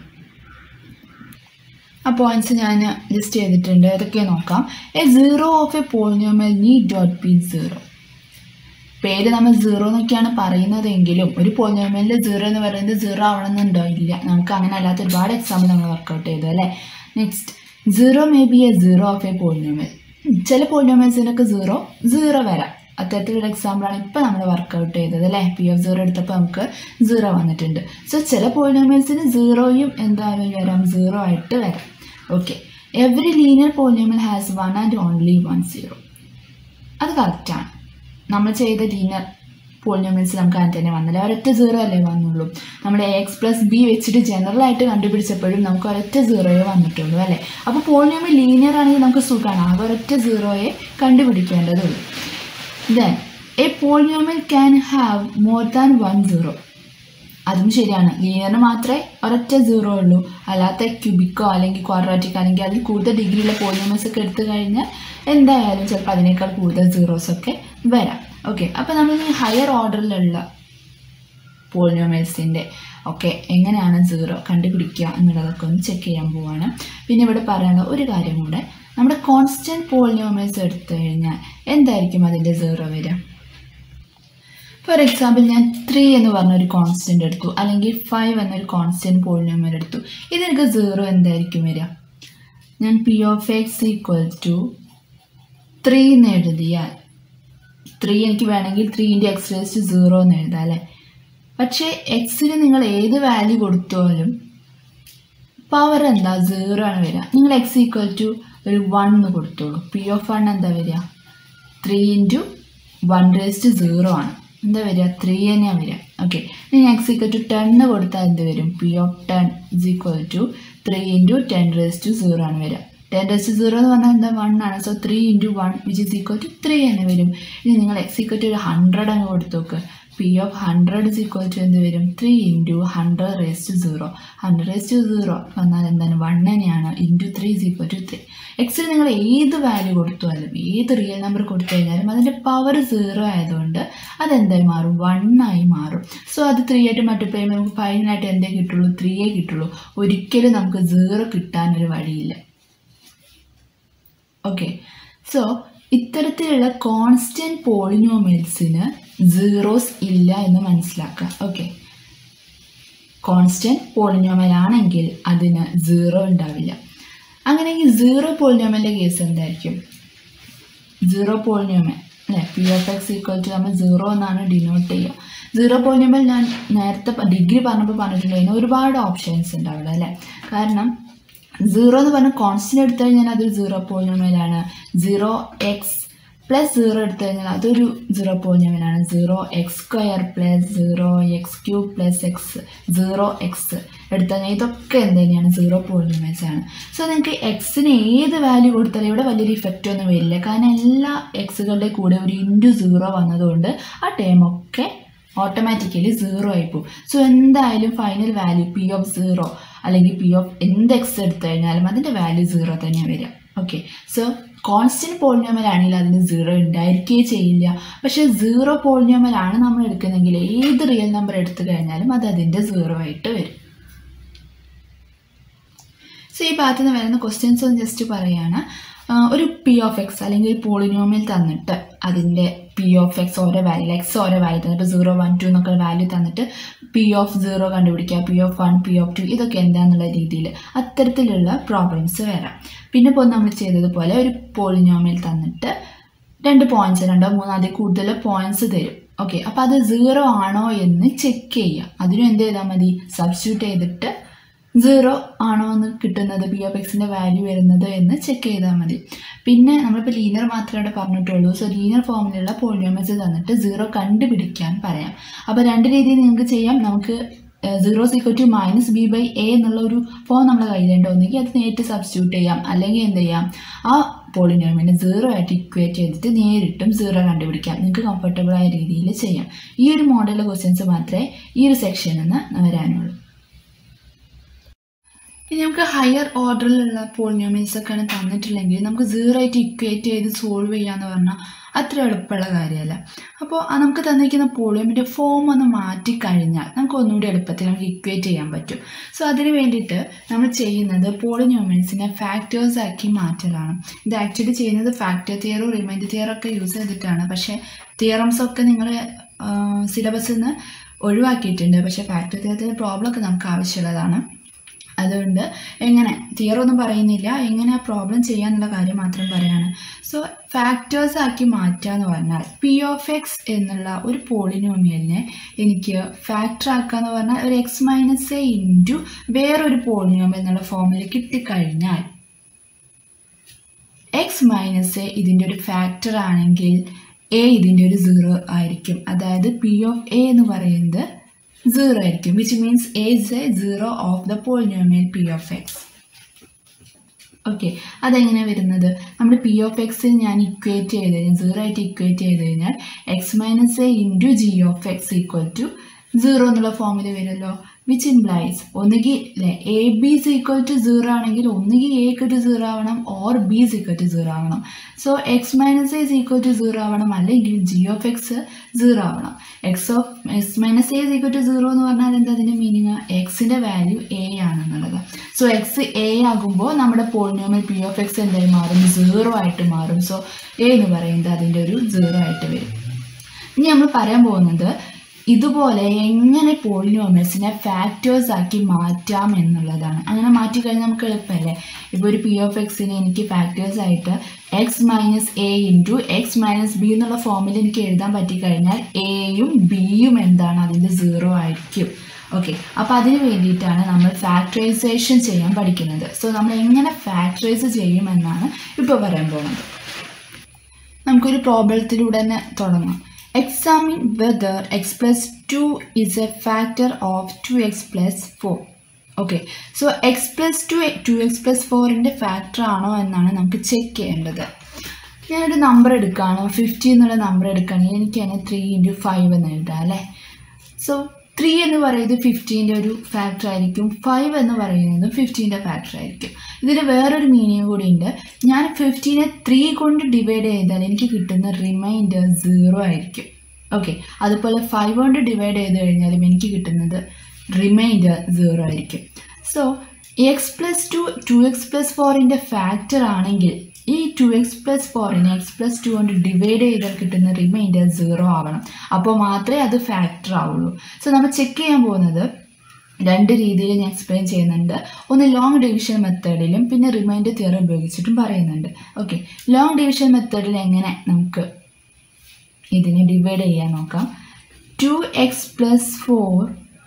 ആ പോയിന്റ്സ് ഞാൻ ലിസ്റ്റ് ചെയ്തിട്ടുണ്ട് ഏതൊക്കെ നോക്കാം a zero of a polynomial need not be zero പേര് നമ്മൾ സീറോ എന്നൊക്കെയാണ് പറയുന്നതെങ്കിലും ഒരു പോളിനോമലിൽ സീറോ എന്ന് പറയുന്നത് സീറോ ആവണമെന്നുണ്ടോ ഇല്ല നമുക്ക് അങ്ങനെ അല്ലാത്ത ഒരുപാട് എക്സാമ്പിൾ നമ്മൾ വർക്കൗട്ട് ചെയ്തു അല്ലേ next zero may be a zero of a polynomial ചില പോളിനോമൽസിനൊക്കെ സീറോ സീറോ വരാം അത്തരത്തിലുള്ള എക്സാമ്പിളാണ് ഇപ്പോൾ നമ്മൾ വർക്കൗട്ട് ചെയ്തത് അല്ലേ പി എഫ് സീറോ എടുത്തപ്പോൾ നമുക്ക് സീറോ വന്നിട്ടുണ്ട് സോ ചില പോളിനോമൽസിന് സീറോയും എന്തായാലും വരാം സീറോ ആയിട്ട് വരാം okay every linear polynomial has one and only one zero അത് കറക്റ്റാണ് നമ്മൾ ചെയ്ത ലീനിയർ പോളിനോമിയൽസ് നമുക്ക് അങ്ങനെ തന്നെ വന്നില്ല ഒരൊറ്റ സീറോ അല്ലേ വന്നുള്ളൂ നമ്മുടെ എക്സ് പ്ലസ് ബി വെച്ചിട്ട് ജനറൽ ആയിട്ട് കണ്ടുപിടിച്ചപ്പോഴും നമുക്ക് ഒരൊറ്റ സീറോയെ വന്നിട്ടുള്ളൂ അല്ലേ അപ്പോൾ പോളിനോമിയൽ ലീനിയർ ആണെങ്കിൽ നമുക്ക് സുഖമാണ് ആകെ ഒരൊറ്റ സീറോയെ കണ്ടുപിടിക്കേണ്ടതുള്ളൂ then a polynomial can have more than one zero അതും ശരിയാണ് ലീനിയറിന് മാത്രമേ ഒരൊറ്റ സീറോ ഉള്ളൂ അല്ലാത്ത ക്യൂബിക്കോ അല്ലെങ്കിൽ ക്വാഡ്രാറ്റിക്കോ അല്ലെങ്കിൽ അതിൽ കൂടുതൽ ഡിഗ്രിയുള്ള പോളിനോമസ് ഒക്കെ എടുത്തു കഴിഞ്ഞാൽ എന്തായാലും ചിലപ്പോൾ അതിനേക്കാൾ കൂടുതൽ സീറോസ് ഒക്കെ വരാം ഓക്കെ അപ്പോൾ നമ്മൾ ഈ ഹയർ ഓർഡറിലുള്ള പോളിനോമൽസിൻ്റെ ഒക്കെ എങ്ങനെയാണ് സീറോ കണ്ടുപിടിക്കുക എന്നുള്ളതൊക്കെ ഒന്ന് ചെക്ക് ചെയ്യാൻ പോവാണ് പിന്നെ ഇവിടെ പറയാനുള്ള ഒരു കാര്യം കൂടെ നമ്മുടെ കോൺസ്റ്റൻറ്റ് പോളിനോമൽസ് എടുത്തു കഴിഞ്ഞാൽ എന്തായിരിക്കും അതിൻ്റെ സീറോ വരിക ഫോർ എക്സാമ്പിൾ ഞാൻ ത്രീ എന്ന് പറഞ്ഞ ഒരു കോൺസ്റ്റൻ്റ് എടുത്തു അല്ലെങ്കിൽ ഫൈവ് എന്നൊരു കോൺസ്റ്റൻറ്റ് പോളിനോമൽ എടുത്തു ഇതെനിക്ക് സീറോ എന്തായിരിക്കും വരിക ഞാൻ p of X equal to three എന്ന് എഴുതിയാൽ ത്രീ എനിക്ക് വേണമെങ്കിൽ three into x raise to zero എന്ന് എഴുതാം അല്ലേ പക്ഷേ എക്സിന് നിങ്ങൾ ഏത് വാല്യൂ കൊടുത്താലും പവർ എന്താ സീറോ ആണ് വരിക നിങ്ങൾ എക്സ് ഈക്വൽ ടു ഒരു വൺ എന്ന് കൊടുത്തോളൂ പി ഓഫ് വൺ എന്താ വരിക three into one raise to zero ആണ് എന്താ വരിക ത്രീ തന്നെയാണ് വരിക ഓക്കെ ഇനി എക്സ് ഈക്വൽ ടു ടെന്ന് കൊടുത്താൽ എന്ത് വരും p of ten is equal to three into ten raise to zero ആണ് വരിക ടെൻ റേസ് ടു സീറോ എന്ന് പറഞ്ഞാൽ എന്താ വൺ ആണ് so three into one which is equal to three തന്നെ വരും ഇനി നിങ്ങൾ എക്സ് ഈക്വൽ ടു ഒരു ഹൺഡ്രഡ് അങ്ങ് കൊടുത്തു നോക്ക് p of hundred is equal to എന്ത് വരും three into hundred raise to zero hundred raise to zero വന്നാൽ എന്താണ് വൺ തന്നെയാണ് into three is equal to three എക്സിൽ നിങ്ങൾ ഏത് വാല്യൂ കൊടുത്താലും ഏത് റിയൽ നമ്പർ കൊടുത്തു കഴിഞ്ഞാലും അതിൻ്റെ പവർ സീറോ ആയതുകൊണ്ട് അതെന്തായി മാറും വൺ ആയി മാറും സോ അത് ത്രീ ആയിട്ട് മൾട്ടിപ്ലൈ ചെയ്യുമ്പോൾ നമുക്ക് ഫൈനലായിട്ട് എന്തേ കിട്ടുള്ളൂ ത്രീയേ കിട്ടുള്ളൂ ഒരിക്കലും നമുക്ക് സീറോ കിട്ടാനൊരു വഴിയില്ല ഓക്കെ സോ ഇത്തരത്തിലുള്ള കോൺസ്റ്റൻറ്റ് പോളിനോമിയൽസിന് സീറോസ് ഇല്ല എന്ന് മനസ്സിലാക്കുക ഓക്കെ കോൺസ്റ്റൻറ്റ് പോളിനോമിയൽ ആണെങ്കിൽ അതിന് സീറോ ഉണ്ടാവില്ല അങ്ങനെയെങ്കിൽ സീറോ പോളിനോമിയലിൻ്റെ കേസ് എന്തായിരിക്കും സീറോ പോളിനോമിയൽ അല്ലേ p of x equal to നമ്മൾ സീറോ എന്നാണ് ഡിനോട്ട് ചെയ്യുക സീറോ പോളിനോമിയൽ ഞാൻ നേരത്തെ ഡിഗ്രി പറഞ്ഞപ്പോൾ പറഞ്ഞിട്ടുണ്ടായിരുന്നു ഒരുപാട് ഓപ്ഷൻസ് ഉണ്ട് അവിടെ അല്ലേ കാരണം സീറോ എന്ന് പറഞ്ഞാൽ കോൺസ്റ്റന്റ് എടുത്തു കഴിഞ്ഞാൽ അതൊരു സീറോ പോളിനോമിയലാണ് സീറോ എക്സ് പ്ലസ് സീറോ എടുത്തു കഴിഞ്ഞാൽ അതൊരു സീറോ പോളിനോമിയലാണ് zero x square plus zero x cube plus x zero x എടുത്തു കഴിഞ്ഞാൽ ഇതൊക്കെ എന്ത് തന്നെയാണ് സീറോ പോളിനോമിയൽസ് ആണ് സോ നിങ്ങൾക്ക് എക്സിന് ഏത് വാല്യൂ കൊടുത്താലും ഇവിടെ വലിയൊരു ഇഫക്റ്റ് ഒന്നും വരില്ല കാരണം എല്ലാ എക്സുകളുടെ കൂടെ ഒരു ഇൻറ്റു സീറോ വന്നതുകൊണ്ട് ആ ടേം ഒക്കെ ഓട്ടോമാറ്റിക്കലി സീറോ ആയിപ്പോവും സോ എന്തായാലും final value p of zero അല്ലെങ്കിൽ പി ഓഫ് എന്ത് എക്സ് എടുത്തു കഴിഞ്ഞാലും അതിൻ്റെ വാല്യൂ സീറോ തന്നെയാണ് വരിക ഓക്കെ സോ കോൺസ്റ്റൻറ്റ് പോളിനോമൽ ആണെങ്കിൽ അതിന് സീറോ ഉണ്ടായിരിക്കുകയേ ചെയ്യില്ല പക്ഷേ സീറോ പോളിനോമൽ ആണ് നമ്മൾ എടുക്കുന്നതെങ്കിൽ ഏത് റിയൽ നമ്പർ എടുത്തു കഴിഞ്ഞാലും അത് അതിൻ്റെ സീറോ ആയിട്ട് വരും സോ ഈ ഭാഗത്ത് നിന്ന് വരുന്ന ക്വസ്റ്റ്യൻസ് ഒന്ന് ജസ്റ്റ് പറയുകയാണ് ഒരു പി ഓഫ് എക്സ് അല്ലെങ്കിൽ ഒരു പോളിനോമിയൽ തന്നിട്ട് അതിൻ്റെ പി ഓഫ് എക്സ് ഓരോ വാല്യൂ എക്സ് ഓരോ വാല്യൂ തന്നിട്ട് ഇപ്പോൾ സീറോ വൺ ടു എന്നൊക്കെ വാല്യൂ തന്നിട്ട് പി ഓഫ് സീറോ കണ്ടുപിടിക്കുക p of one P of two ഇതൊക്കെ എന്താണെന്നുള്ള രീതിയിൽ അത്തരത്തിലുള്ള പ്രോബ്ലംസ് വരാം പിന്നെ ഇപ്പോൾ നമ്മൾ ചെയ്തതുപോലെ ഒരു പോളിനോമിയൽ തന്നിട്ട് രണ്ട് പോയിന്റ്സ് രണ്ടോ മൂന്നോ അതിൽ കൂടുതൽ പോയിന്റ്സ് തരും ഓക്കെ അപ്പോൾ അത് സീറോ ആണോ എന്ന് ചെക്ക് ചെയ്യുക അതിനും എന്ത് ചെയ്താൽ മതി സബ്സ്റ്റിറ്റ്യൂട്ട് ചെയ്തിട്ട് സീറോ ആണോ എന്ന് കിട്ടുന്നത് പി ഓഫ് എക്സിൻ്റെ വാല്യൂ വരുന്നത് എന്ന് ചെക്ക് ചെയ്താൽ മതി പിന്നെ നമ്മളിപ്പോൾ ലീനിയർ മാത്രമേ ഇവിടെ പറഞ്ഞിട്ടുള്ളൂ സോ ലീനിയർ ഫോമിലുള്ള പോളിനോമസ് തന്നിട്ട് സീറോ കണ്ടുപിടിക്കാൻ പറയാം അപ്പോൾ രണ്ട് രീതിയിൽ നിങ്ങൾക്ക് ചെയ്യാം നമുക്ക് zero is equal to minus b by a എന്നുള്ള ഒരു ഫോം നമ്മുടെ കയ്യിലുണ്ട് ഒന്നെങ്കിൽ അത് നേരിട്ട് സബ്സ്റ്റിറ്റ്യൂട്ട് ചെയ്യാം അല്ലെങ്കിൽ എന്ത് ചെയ്യാം ആ പോളിനോമിനെ സീറോ ആയിട്ട് ഇക്വേറ്റ് ചെയ്തിട്ട് നേരിട്ടും സീറോ കണ്ടുപിടിക്കാം നിങ്ങൾക്ക് കംഫർട്ടബിൾ ആയ രീതിയിൽ ചെയ്യാം ഈ ഒരു മോഡൽ ക്വസ്റ്റ്യൻസ് മാത്രമേ ഈ ഒരു സെക്ഷനിൽ നിന്ന് വരാനുള്ളൂ ഇനി നമുക്ക് ഹയർ ഓർഡറിലുള്ള പോളിനോമിയൽസ് ഒക്കെയാണ് തന്നിട്ടില്ലെങ്കിൽ നമുക്ക് സീറോ ആയിട്ട് ഇക്വേറ്റ് ചെയ്ത് സോൾവ് ചെയ്യാന്ന് പറഞ്ഞാൽ അത്ര എളുപ്പമുള്ള കാര്യമല്ല അപ്പോൾ ആ നമുക്ക് തന്നിരിക്കുന്ന പോളിയോമിൻ്റെ ഫോം ഒന്ന് മാറ്റി കഴിഞ്ഞാൽ നമുക്ക് ഒന്നുകൂടി എളുപ്പത്തിൽ നമുക്ക് ഇക്വേറ്റ് ചെയ്യാൻ പറ്റും സോ അതിന് വേണ്ടിയിട്ട് നമ്മൾ ചെയ്യുന്നത് പോളിനോമിയൽസിനെ ഫാക്ടേഴ്സ് ആക്കി മാറ്റലാണ് ഇത് ആക്ച്വലി ചെയ്യുന്നത് ഫാക്ടർ തിയറോ റിമൈൻഡർ തിയറോ ഒക്കെ യൂസ് ചെയ്തിട്ടാണ് പക്ഷേ തിയറംസ് ഒക്കെ നിങ്ങൾ സിലബസിൽ നിന്ന് ഒഴിവാക്കിയിട്ടുണ്ട് പക്ഷേ ഫാക്ടർ തിയറത്തിൻ്റെ പ്രോബ്ലം ഒക്കെ നമുക്ക് ആവശ്യമുള്ളതാണ് അതുകൊണ്ട് എങ്ങനെ തിയർ ഒന്നും പറയുന്നില്ല എങ്ങനെ ആ പ്രോബ്ലം ചെയ്യാന്നുള്ള കാര്യം മാത്രം പറയാണ് സോ ഫാക്ടേഴ്സ് ആക്കി മാറ്റുക എന്ന് പറഞ്ഞാൽ പി ഓഫ് എക്സ് എന്നുള്ള ഒരു പോളിനോമിയലിനെ എനിക്ക് ഫാക്ടർ ആക്കുക എന്ന് പറഞ്ഞാൽ ഒരു എക്സ് മൈനസ് എ ഇൻറ്റു വേറൊരു പോളിനോമിയൽ എന്നുള്ള ഫോമിൽ കിട്ടിക്കഴിഞ്ഞാൽ എക്സ് മൈനസ് എ ഇതിൻ്റെ ഒരു ഫാക്ടർ ആണെങ്കിൽ എ ഇതിൻ്റെ ഒരു സീറോ ആയിരിക്കും അതായത് പി ഓഫ് എ എന്ന് പറയുന്നത് സീറോ ആയിരിക്കും which means a is a zero of the polynomial P of x okay അതെങ്ങനെ വരുന്നത് നമ്മൾ പി ഓഫ് എക്സ് ഞാൻ ഇക്വേറ്റ് ചെയ്ത് കഴിഞ്ഞാൽ സീറോ ആയിട്ട് ഇക്വേറ്റ് ചെയ്ത് കഴിഞ്ഞാൽ x minus a into g of X equal to zero എന്നുള്ള ഫോമിൽ വരുമല്ലോ വിച്ച് ഇംപ്ലൈസ് ഒന്നുകിൽ അല്ലെ a b is equal to zero ആണെങ്കിൽ ഒന്നുകിൽ എ ഇക്വൽ ടു സീറോ ആവണം or b is equal to zero ആവണം so X minus a is equal to zero ആവണം അല്ലെങ്കിൽ ജി ഓഫ് എക്സ് സീറോ ആവണം x of x minus a is equal to zero എന്ന് പറഞ്ഞാൽ എന്താ അതിൻ്റെ meaning എക്സിൻ്റെ വാല്യൂ എ ആണെന്നുള്ളത് സോ എക്സ് എ ആകുമ്പോൾ നമ്മുടെ പോളിനോമിയൽ പി ഓഫ് എക്സ് എന്തായി മാറും സീറോ ആയിട്ട് മാറും സോ എ എന്ന് പറയുന്നത് അതിൻ്റെ ഒരു സീറോ ആയിട്ട് വരും ഇനി നമ്മൾ പറയാൻ പോകുന്നത് ഇതുപോലെ എങ്ങനെ പോളിനോമിയൽസിനെ ഫാക്ടേഴ്സ് ആക്കി മാറ്റാം എന്നുള്ളതാണ് അങ്ങനെ മാറ്റി കഴിഞ്ഞാൽ നമുക്ക് എളുപ്പമല്ലേ ഇപ്പോൾ ഒരു പി ഓഫ് എക്സിനെ എനിക്ക് ഫാക്ടേഴ്സ് ആയിട്ട് x minus a into x minus b എന്നുള്ള ഫോമിൽ എനിക്ക് എഴുതാൻ പറ്റിക്കഴിഞ്ഞാൽ എയും ബിയും എന്താണ് അതിൻ്റെ സീറോ ആയിരിക്കും ഓക്കെ അപ്പോൾ അതിന് വേണ്ടിയിട്ടാണ് നമ്മൾ ഫാക്ടറൈസേഷൻ ചെയ്യാൻ പഠിക്കുന്നത് സോ നമ്മൾ എങ്ങനെ ഫാക്ടറൈസ് ചെയ്യുമെന്നാണ് ഇപ്പോൾ പറയാൻ പോകുന്നത് നമുക്കൊരു പ്രോബ്ലത്തിലൂടെ തന്നെ തുടങ്ങാം examine whether x plus two is a factor of two X plus four okay so x plus two two X plus ഫോറിൻ്റെ ഫാക്ടർ ആണോ എന്നാണ് നമുക്ക് ചെക്ക് ചെയ്യേണ്ടത് ഞാനൊരു നമ്പർ എടുക്കുകയാണ് ഫിഫ്റ്റി എന്നുള്ള നമ്പർ എടുക്കുകയാണെങ്കിൽ എനിക്ക് അതിനെ ത്രീ ഇൻറ്റു ഫൈവ് എന്ന് എഴുതാം അല്ലേ സോ ത്രീ എന്ന് പറയുന്നത് ഫിഫ്റ്റീൻ്റെ ഒരു ഫാക്ടർ ആയിരിക്കും ഫൈവ് എന്ന് പറയുന്നത് ഫിഫ്റ്റീൻ്റെ ഫാക്ടർ ആയിരിക്കും ഇതിൽ വേറൊരു മീനിങ് കൂടി ഉണ്ട് ഞാൻ ഫിഫ്റ്റീനെ ത്രീ കൊണ്ട് ഡിവൈഡ് ചെയ്താൽ എനിക്ക് കിട്ടുന്ന റിമൈൻഡർ സീറോ ആയിരിക്കും ഓക്കെ അതുപോലെ ഫൈവ് കൊണ്ട് ഡിവൈഡ് ചെയ്ത് കഴിഞ്ഞാലും എനിക്ക് കിട്ടുന്നത് റിമൈൻഡർ സീറോ ആയിരിക്കും so x plus two two X plus ഫോറിൻ്റെ ഫാക്ടർ ആണെങ്കിൽ ഈ ടു എക്സ് പ്ലസ് ഫോറിനെ എക്സ് പ്ലസ് ടു കൊണ്ട് ഡിവൈഡ് ചെയ്താൽ കിട്ടുന്ന റിമൈൻഡർ സീറോ ആവണം അപ്പോൾ മാത്രമേ അത് ഫാക്ടർ ആവുള്ളൂ സോ നമ്മൾ ചെക്ക് ചെയ്യാൻ പോകുന്നത് രണ്ട് രീതിയിൽ ഞാൻ എക്സ്പ്ലെയിൻ ചെയ്യുന്നുണ്ട് ഒന്ന് ലോങ് ഡിവിഷൻ മെത്തേഡിലും പിന്നെ റിമൈൻഡർ തിയറി ഉപയോഗിച്ചിട്ടും പറയുന്നുണ്ട് ഓക്കെ ലോങ് ഡിവിഷൻ മെത്തേഡിൽ എങ്ങനെ നമുക്ക് ഇതിനെ ഡിവൈഡ് ചെയ്യാൻ നോക്കാം two X plus four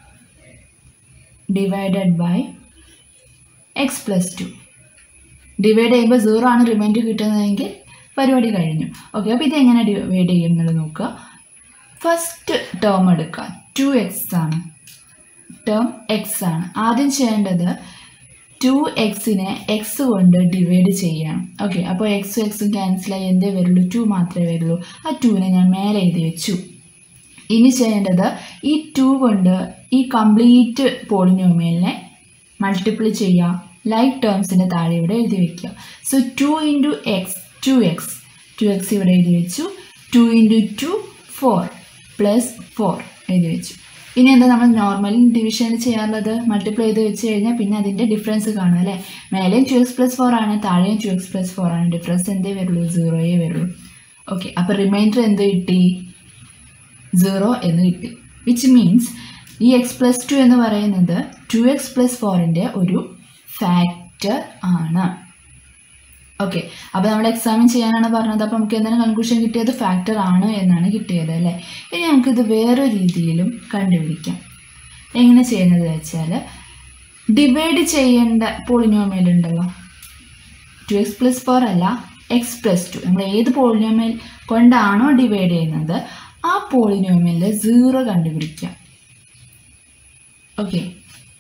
divided by x plus two divide ചെയ്യുമ്പോൾ സീറോ ആണ് റിമൈൻഡർ കിട്ടുന്നതെങ്കിൽ പരിപാടി കഴിഞ്ഞു ഓക്കെ അപ്പോൾ ഇത് എങ്ങനെ ഡിവൈഡ് ചെയ്യും എന്നുള്ളത് നോക്കുക ഫസ്റ്റ് ടേം എടുക്കുക ടു എക്സ് ആണ് ടേം എക്സ് ആണ് ആദ്യം ചെയ്യേണ്ടത് ടു എക്സിനെ എക്സ് കൊണ്ട് ഡിവൈഡ് ചെയ്യണം ഓക്കെ അപ്പോൾ എക്സും എക്സും ക്യാൻസലായി എന്തേ വരുള്ളൂ ടു മാത്രമേ വരുള്ളൂ ആ ടുവിനെ ഞാൻ മേലെ എഴുതി വെച്ചു ഇനി ചെയ്യേണ്ടത് ഈ ടു കൊണ്ട് ഈ കംപ്ലീറ്റ് പോളിനോമിയലിനെ മൾട്ടിപ്ലൈ ചെയ്യുക ലൈക്ക് ടേംസിൻ്റെ താഴെ ഇവിടെ എഴുതി വെക്കുക so two into x two x two x ഇവിടെ എഴുതി വെച്ചു two into two four plus four എഴുതി വെച്ചു ഇനി എന്താ നമ്മൾ നോർമൽ ഡിവിഷനിൽ ചെയ്യാറുള്ളത് മൾട്ടിപ്ലൈ ചെയ്ത് വെച്ച് കഴിഞ്ഞാൽ പിന്നെ അതിൻ്റെ ഡിഫറൻസ് കാണും അല്ലേ മേലെയും ടു എക്സ് പ്ലസ് ഫോർ ആണ് താഴെയും ടു എക്സ് പ്ലസ് ഫോർ ആണ് ഡിഫറൻസ് എന്തേ വരുള്ളൂ സീറോയേ വരുള്ളൂ ഓക്കെ അപ്പോൾ റിമൈൻഡർ എന്ത് കിട്ടി സീറോ എന്ന് കിട്ടി വിച്ച് മീൻസ് ഈ എക്സ് പ്ലസ് ടു എന്ന് പറയുന്നത് ടു എക്സ് പ്ലസ് ഫോറിൻ്റെ ഒരു ഫാക്ടർ ആണ് ഓക്കെ അപ്പോൾ നമ്മൾ എക്സാമിൻ ചെയ്യാനാണ് പറഞ്ഞത് അപ്പോൾ നമുക്ക് എന്താണ് കൺക്ലൂഷൻ കിട്ടിയത് ഫാക്ടർ ആണ് എന്നാണ് കിട്ടിയത് അല്ലേ ഇനി നമുക്കിത് വേറെ രീതിയിലും കണ്ടുപിടിക്കാം എങ്ങനെ ചെയ്യുന്നത് വെച്ചാൽ ഡിവൈഡ് ചെയ്യേണ്ട പോളിനോമിയൽ ഉണ്ടല്ലോ ടു എക്സ് പ്ലസ് ഫോർ അല്ല എക്സ് പ്ലസ് ടു നമ്മൾ ഏത് പോളിനോമിയൽ കൊണ്ടാണോ ഡിവൈഡ് ചെയ്യുന്നത് ആ പോളിനോമിയലിൽ സീറോ കണ്ടുപിടിക്കാം ഓക്കെ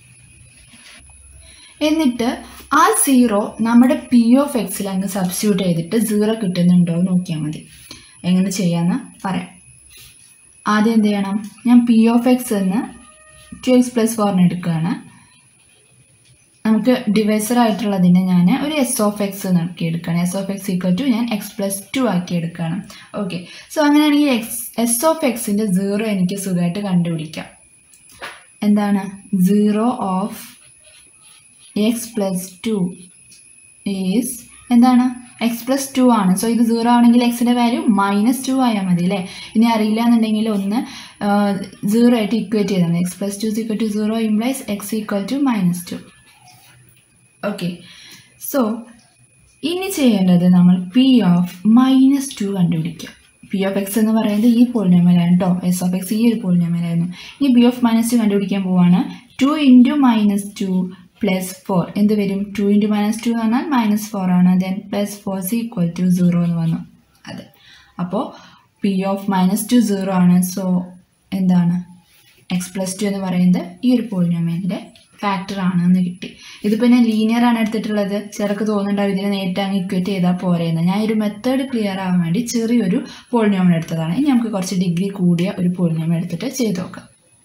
എന്നിട്ട് ആ സീറോ നമ്മുടെ പി ഓഫ് എക്സിൽ അങ്ങ് സബ്സ്റ്റിറ്റ്യൂട്ട് ചെയ്തിട്ട് സീറോ കിട്ടുന്നുണ്ടോ എന്ന് നോക്കിയാൽ മതി എങ്ങനെ ചെയ്യാമെന്ന് പറയാം ആദ്യം എന്ത് ചെയ്യണം ഞാൻ പി ഓഫ് എക്സ് എന്ന് ടു എക്സ് പ്ലസ് ഫോറിന് എടുക്കുകയാണ് നമുക്ക് ഡിവൈസർ ആയിട്ടുള്ളതിനെ ഞാൻ ഒരു എസ് ഓഫ് എക്സ് നോക്കി എടുക്കുകയാണ് s of X equal to ഞാൻ എക്സ് പ്ലസ് ടു ആക്കി എടുക്കുകയാണ് ഓക്കെ സോ അങ്ങനെയാണെങ്കിൽ എക്സ് എസ് ഓഫ് എക്സിൻ്റെ സീറോ എനിക്ക് സുഖമായിട്ട് കണ്ടുപിടിക്കാം എന്താണ് zero of x plus two is എന്താണ് എക്സ് പ്ലസ് ടു ആണ് സോ ഇത് സീറോ ആണെങ്കിൽ എക്സിൻ്റെ വാല്യൂ മൈനസ് ടു ആയാൽ മതി അല്ലേ ഇനി അറിയില്ല എന്നുണ്ടെങ്കിൽ ഒന്ന് സീറോ ആയിട്ട് ഇക്വേറ്റ് ചെയ്താൽ മതി x plus two equal to zero implies X equal to minus two okay so ഇനി ചെയ്യേണ്ടത് നമ്മൾ പി ഓഫ് മൈനസ് ടു കണ്ടുപിടിക്കുക പി ഓഫ് എക്സ് എന്ന് പറയുന്നത് ഈ പോളിനോമിയലാണ് കേട്ടോ എസ് ഓഫ് എക്സ് ഈ ഒരു പോളിനോമിയലായിരുന്നു ഇനി പി ഓഫ് മൈനസ് ടു കണ്ടുപിടിക്കാൻ പോവാണ് two into minus two plus four എന്ത് വരും ടു ഇൻറ്റു മൈനസ് ടു എന്ന് പറഞ്ഞാൽ മൈനസ് ഫോർ ആണ് then plus four c equal to zero എന്ന് വന്നു അതെ അപ്പോൾ p of minus two zero ആണ് സോ എന്താണ് എക്സ് പ്ലസ് ടു എന്ന് പറയുന്നത് ഈ ഒരു പോളിനോമിയലിൻ്റെ ഫാക്ടർ ആണ് എന്ന് കിട്ടി ഇതിപ്പോൾ ഞാൻ ലീനിയർ ആണ് എടുത്തിട്ടുള്ളത് ചിലർക്ക് തോന്നുന്നുണ്ടാവും ഇതിനെ നേരിട്ട് അങ്ങ് ഇക്വേറ്റ് ചെയ്താൽ പോരെയെന്ന് ഞാൻ ഒരു മെത്തേഡ് ക്ലിയർ ആവാൻ വേണ്ടി ചെറിയൊരു പോളിനോമിയൽ എടുത്തതാണ് ഇനി നമുക്ക് കുറച്ച് ഡിഗ്രി കൂടിയ ഒരു പോളിനോമിയൽ എടുത്തിട്ട് ചെയ്ത് നോക്കാം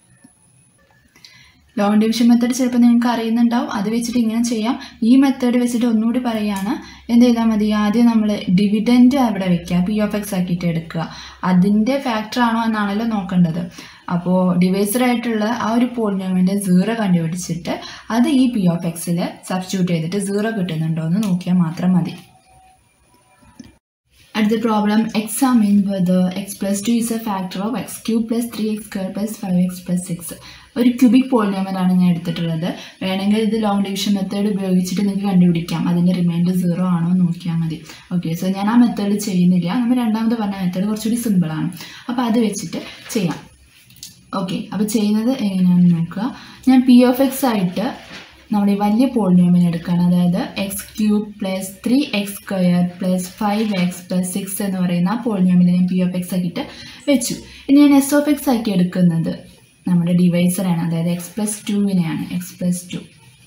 ലോങ് ഡിവിഷൻ മെത്തേഡ് ചിലപ്പോൾ നിങ്ങൾക്ക് അറിയുന്നുണ്ടാവും അത് വെച്ചിട്ട് ഇങ്ങനെ ചെയ്യാം ഈ മെത്തേഡ് വെച്ചിട്ട് ഒന്നുകൂടി പറയുകയാണ് എന്ത് ചെയ്താൽ മതി ആദ്യം നമ്മൾ ഡിവിഡൻഡ് അവിടെ വെക്കുക പി ഓഫ് എക്സ് ആക്കിയിട്ട് എടുക്കുക അതിൻ്റെ ഫാക്ടർ ആണോ എന്നാണല്ലോ നോക്കേണ്ടത് അപ്പോൾ ഡിവൈസർ ആയിട്ടുള്ള ആ ഒരു പോളിനോമിൻ്റെ സീറോ കണ്ടുപിടിച്ചിട്ട് അത് ഈ പി ഓഫ് എക്സിൽ സബ്സ്റ്റിറ്റ്യൂട്ട് ചെയ്തിട്ട് സീറോ കിട്ടുന്നുണ്ടോ എന്ന് നോക്കിയാൽ മാത്രം മതി അടുത്ത problem examine whether x plus two is a factor of x cube plus three x square plus five x plus six ഒരു ക്യൂബിക് പോളിനോമലാണ് ഞാൻ എടുത്തിട്ടുള്ളത് വേണമെങ്കിൽ ഇത് ലോങ് ഡിവിഷൻ മെത്തേഡ് ഉപയോഗിച്ചിട്ട് നിങ്ങൾക്ക് കണ്ടുപിടിക്കാം അതിൻ്റെ റിമൈൻഡർ സീറോ ആണോ എന്ന് നോക്കിയാൽ മതി ഓക്കെ സോ ഞാൻ ആ മെത്തേഡ് ചെയ്യുന്നില്ല നമ്മൾ രണ്ടാമത് പറഞ്ഞ മെത്തേഡ് കുറച്ചുകൂടി സിമ്പിളാണ് അപ്പോൾ അത് വെച്ചിട്ട് ചെയ്യാം ഓക്കെ അപ്പോൾ ചെയ്യുന്നത് എങ്ങനെയാണെന്ന് നോക്കുക ഞാൻ പി ഓഫ് എക്സ് ആയിട്ട് നമ്മുടെ ഈ വലിയ പോളിനോമിയൽ എടുക്കുകയാണ് അതായത് x cube plus three x square plus five x plus six എന്ന് പറയുന്ന ആ പോളിനോമിയൽ ഞാൻ പി ഓഫ് എക്സ് ആക്കിയിട്ട് വെച്ചു ഇനി ഞാൻ എസ് ഓഫ് എക്സ് ആക്കി എടുക്കുന്നത് നമ്മുടെ ഡിവൈസറാണ് അതായത് എക്സ് പ്ലസ് ടുവിനെയാണ് എക്സ് പ്ലസ് ടു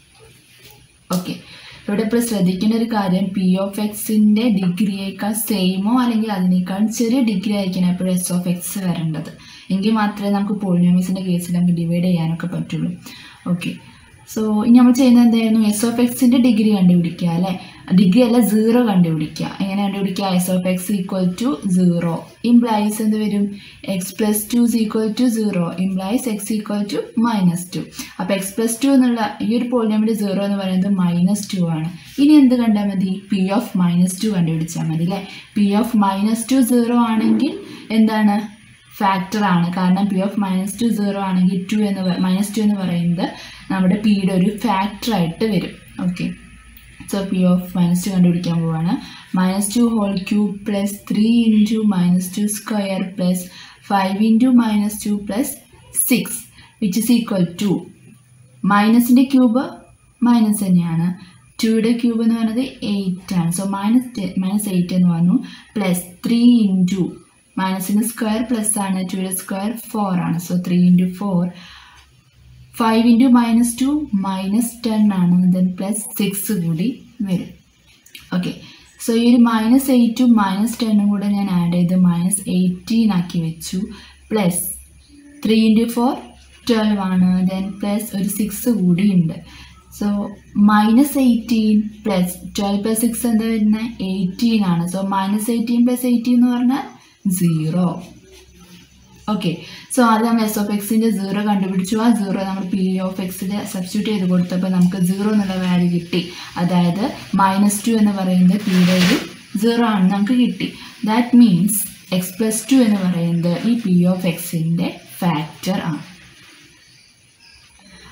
ഓക്കെ ഇവിടെ ഇപ്പോൾ ശ്രദ്ധിക്കേണ്ട ഒരു കാര്യം പി ഓഫ് എക്സിൻ്റെ ഡിഗ്രിയേക്കാൾ സെയിമോ അല്ലെങ്കിൽ അതിനേക്കാൾ ചെറിയ ഡിഗ്രി ആയിരിക്കണം എപ്പോഴും എസ് ഓഫ് എക്സ് വരേണ്ടത് എങ്കിൽ മാത്രമേ നമുക്ക് പോളിനോമിക്സിൻ്റെ കേസിൽ നമുക്ക് ഡിവൈഡ് ചെയ്യാനൊക്കെ പറ്റുള്ളൂ ഓക്കെ സോ ഇനി നമ്മൾ ചെയ്യുന്നത് എന്തായിരുന്നു എസ് ഓഫ് എക്സിൻ്റെ ഡിഗ്രി കണ്ടുപിടിക്കുക അല്ലേ ഡിഗ്രി അല്ല സീറോ കണ്ടുപിടിക്കുക എങ്ങനെ കണ്ടുപിടിക്കുക s of X equal to zero implies എന്ത് വരും x plus two equal to zero implies X equal to minus two അപ്പോൾ എക്സ് പ്ലസ് ടു എന്നുള്ള ഈ ഒരു പോളിനോമിൻ്റെ സീറോ എന്ന് പറയുന്നത് മൈനസ് ടു ആണ് ഇനി എന്ത് കണ്ടാൽ മതി പി ഓഫ് മൈനസ് ടു കണ്ടുപിടിച്ചാൽ മതി അല്ലേ P of minus two zero ആണെങ്കിൽ എന്താണ് ഫാക്ടർ ആണ് കാരണം p of minus two zero ആണെങ്കിൽ ടു എന്ന് മൈനസ് ടു എന്ന് പറയുന്നത് നമ്മുടെ പിയുടെ ഒരു ഫാക്ടർ ആയിട്ട് വരും okay so p of minus two കണ്ടുപിടിക്കാൻ പോവാണ് minus two whole cube plus three into minus two square plus five into minus two plus six which is equal to മൈനസിൻ്റെ ക്യൂബ് മൈനസ് തന്നെയാണ് ടുയുടെ ക്യൂബ് എന്ന് പറയുന്നത് eight ആണ് so minus minus eight എന്ന് പറഞ്ഞു പ്ലസ് ത്രീ ഇൻറ്റു മൈനസിൻ്റെ square plus ആണ് ടുയുടെ സ്ക്വയർ ഫോർ ആണ് so three into four five into minus two minus ten ആണ് ദെൻ പ്ലസ് സിക്സ് കൂടി വരും ഓക്കെ സോ ഈ ഒരു മൈനസ് എയ്റ്റും മൈനസ് ടെന്നും കൂടെ ഞാൻ ആഡ് ചെയ്ത് മൈനസ് എയ്റ്റീൻ ആക്കി വെച്ചു plus three into four twelve ആണ് ദെൻ പ്ലസ് ഒരു സിക്സ് കൂടി ഉണ്ട് so minus eighteen plus twelve plus six എന്താ വരുന്നത് എയ്റ്റീൻ ആണ് so minus eighteen plus eighteen എന്ന് പറഞ്ഞാൽ സീറോ ഓക്കെ സോ അത് നമ്മൾ എസ് ഓഫ് എക്സിൻ്റെ സീറോ കണ്ടുപിടിച്ചു ആ സീറോ നമ്മൾ പി ഓഫ് എക്സിൽ സബ്സ്റ്റിറ്റ്യൂട്ട് ചെയ്ത് കൊടുത്തപ്പോൾ നമുക്ക് സീറോ എന്നുള്ള വാല്യൂ കിട്ടി അതായത് മൈനസ് ടു എന്ന് പറയുന്നത് പിയുടെ ഒരു സീറോ ആണ് നമുക്ക് കിട്ടി that means x plus two എന്ന് പറയുന്നത് ഈ പി ഓഫ് എക്സിൻ്റെ ഫാക്ടർ ആണ്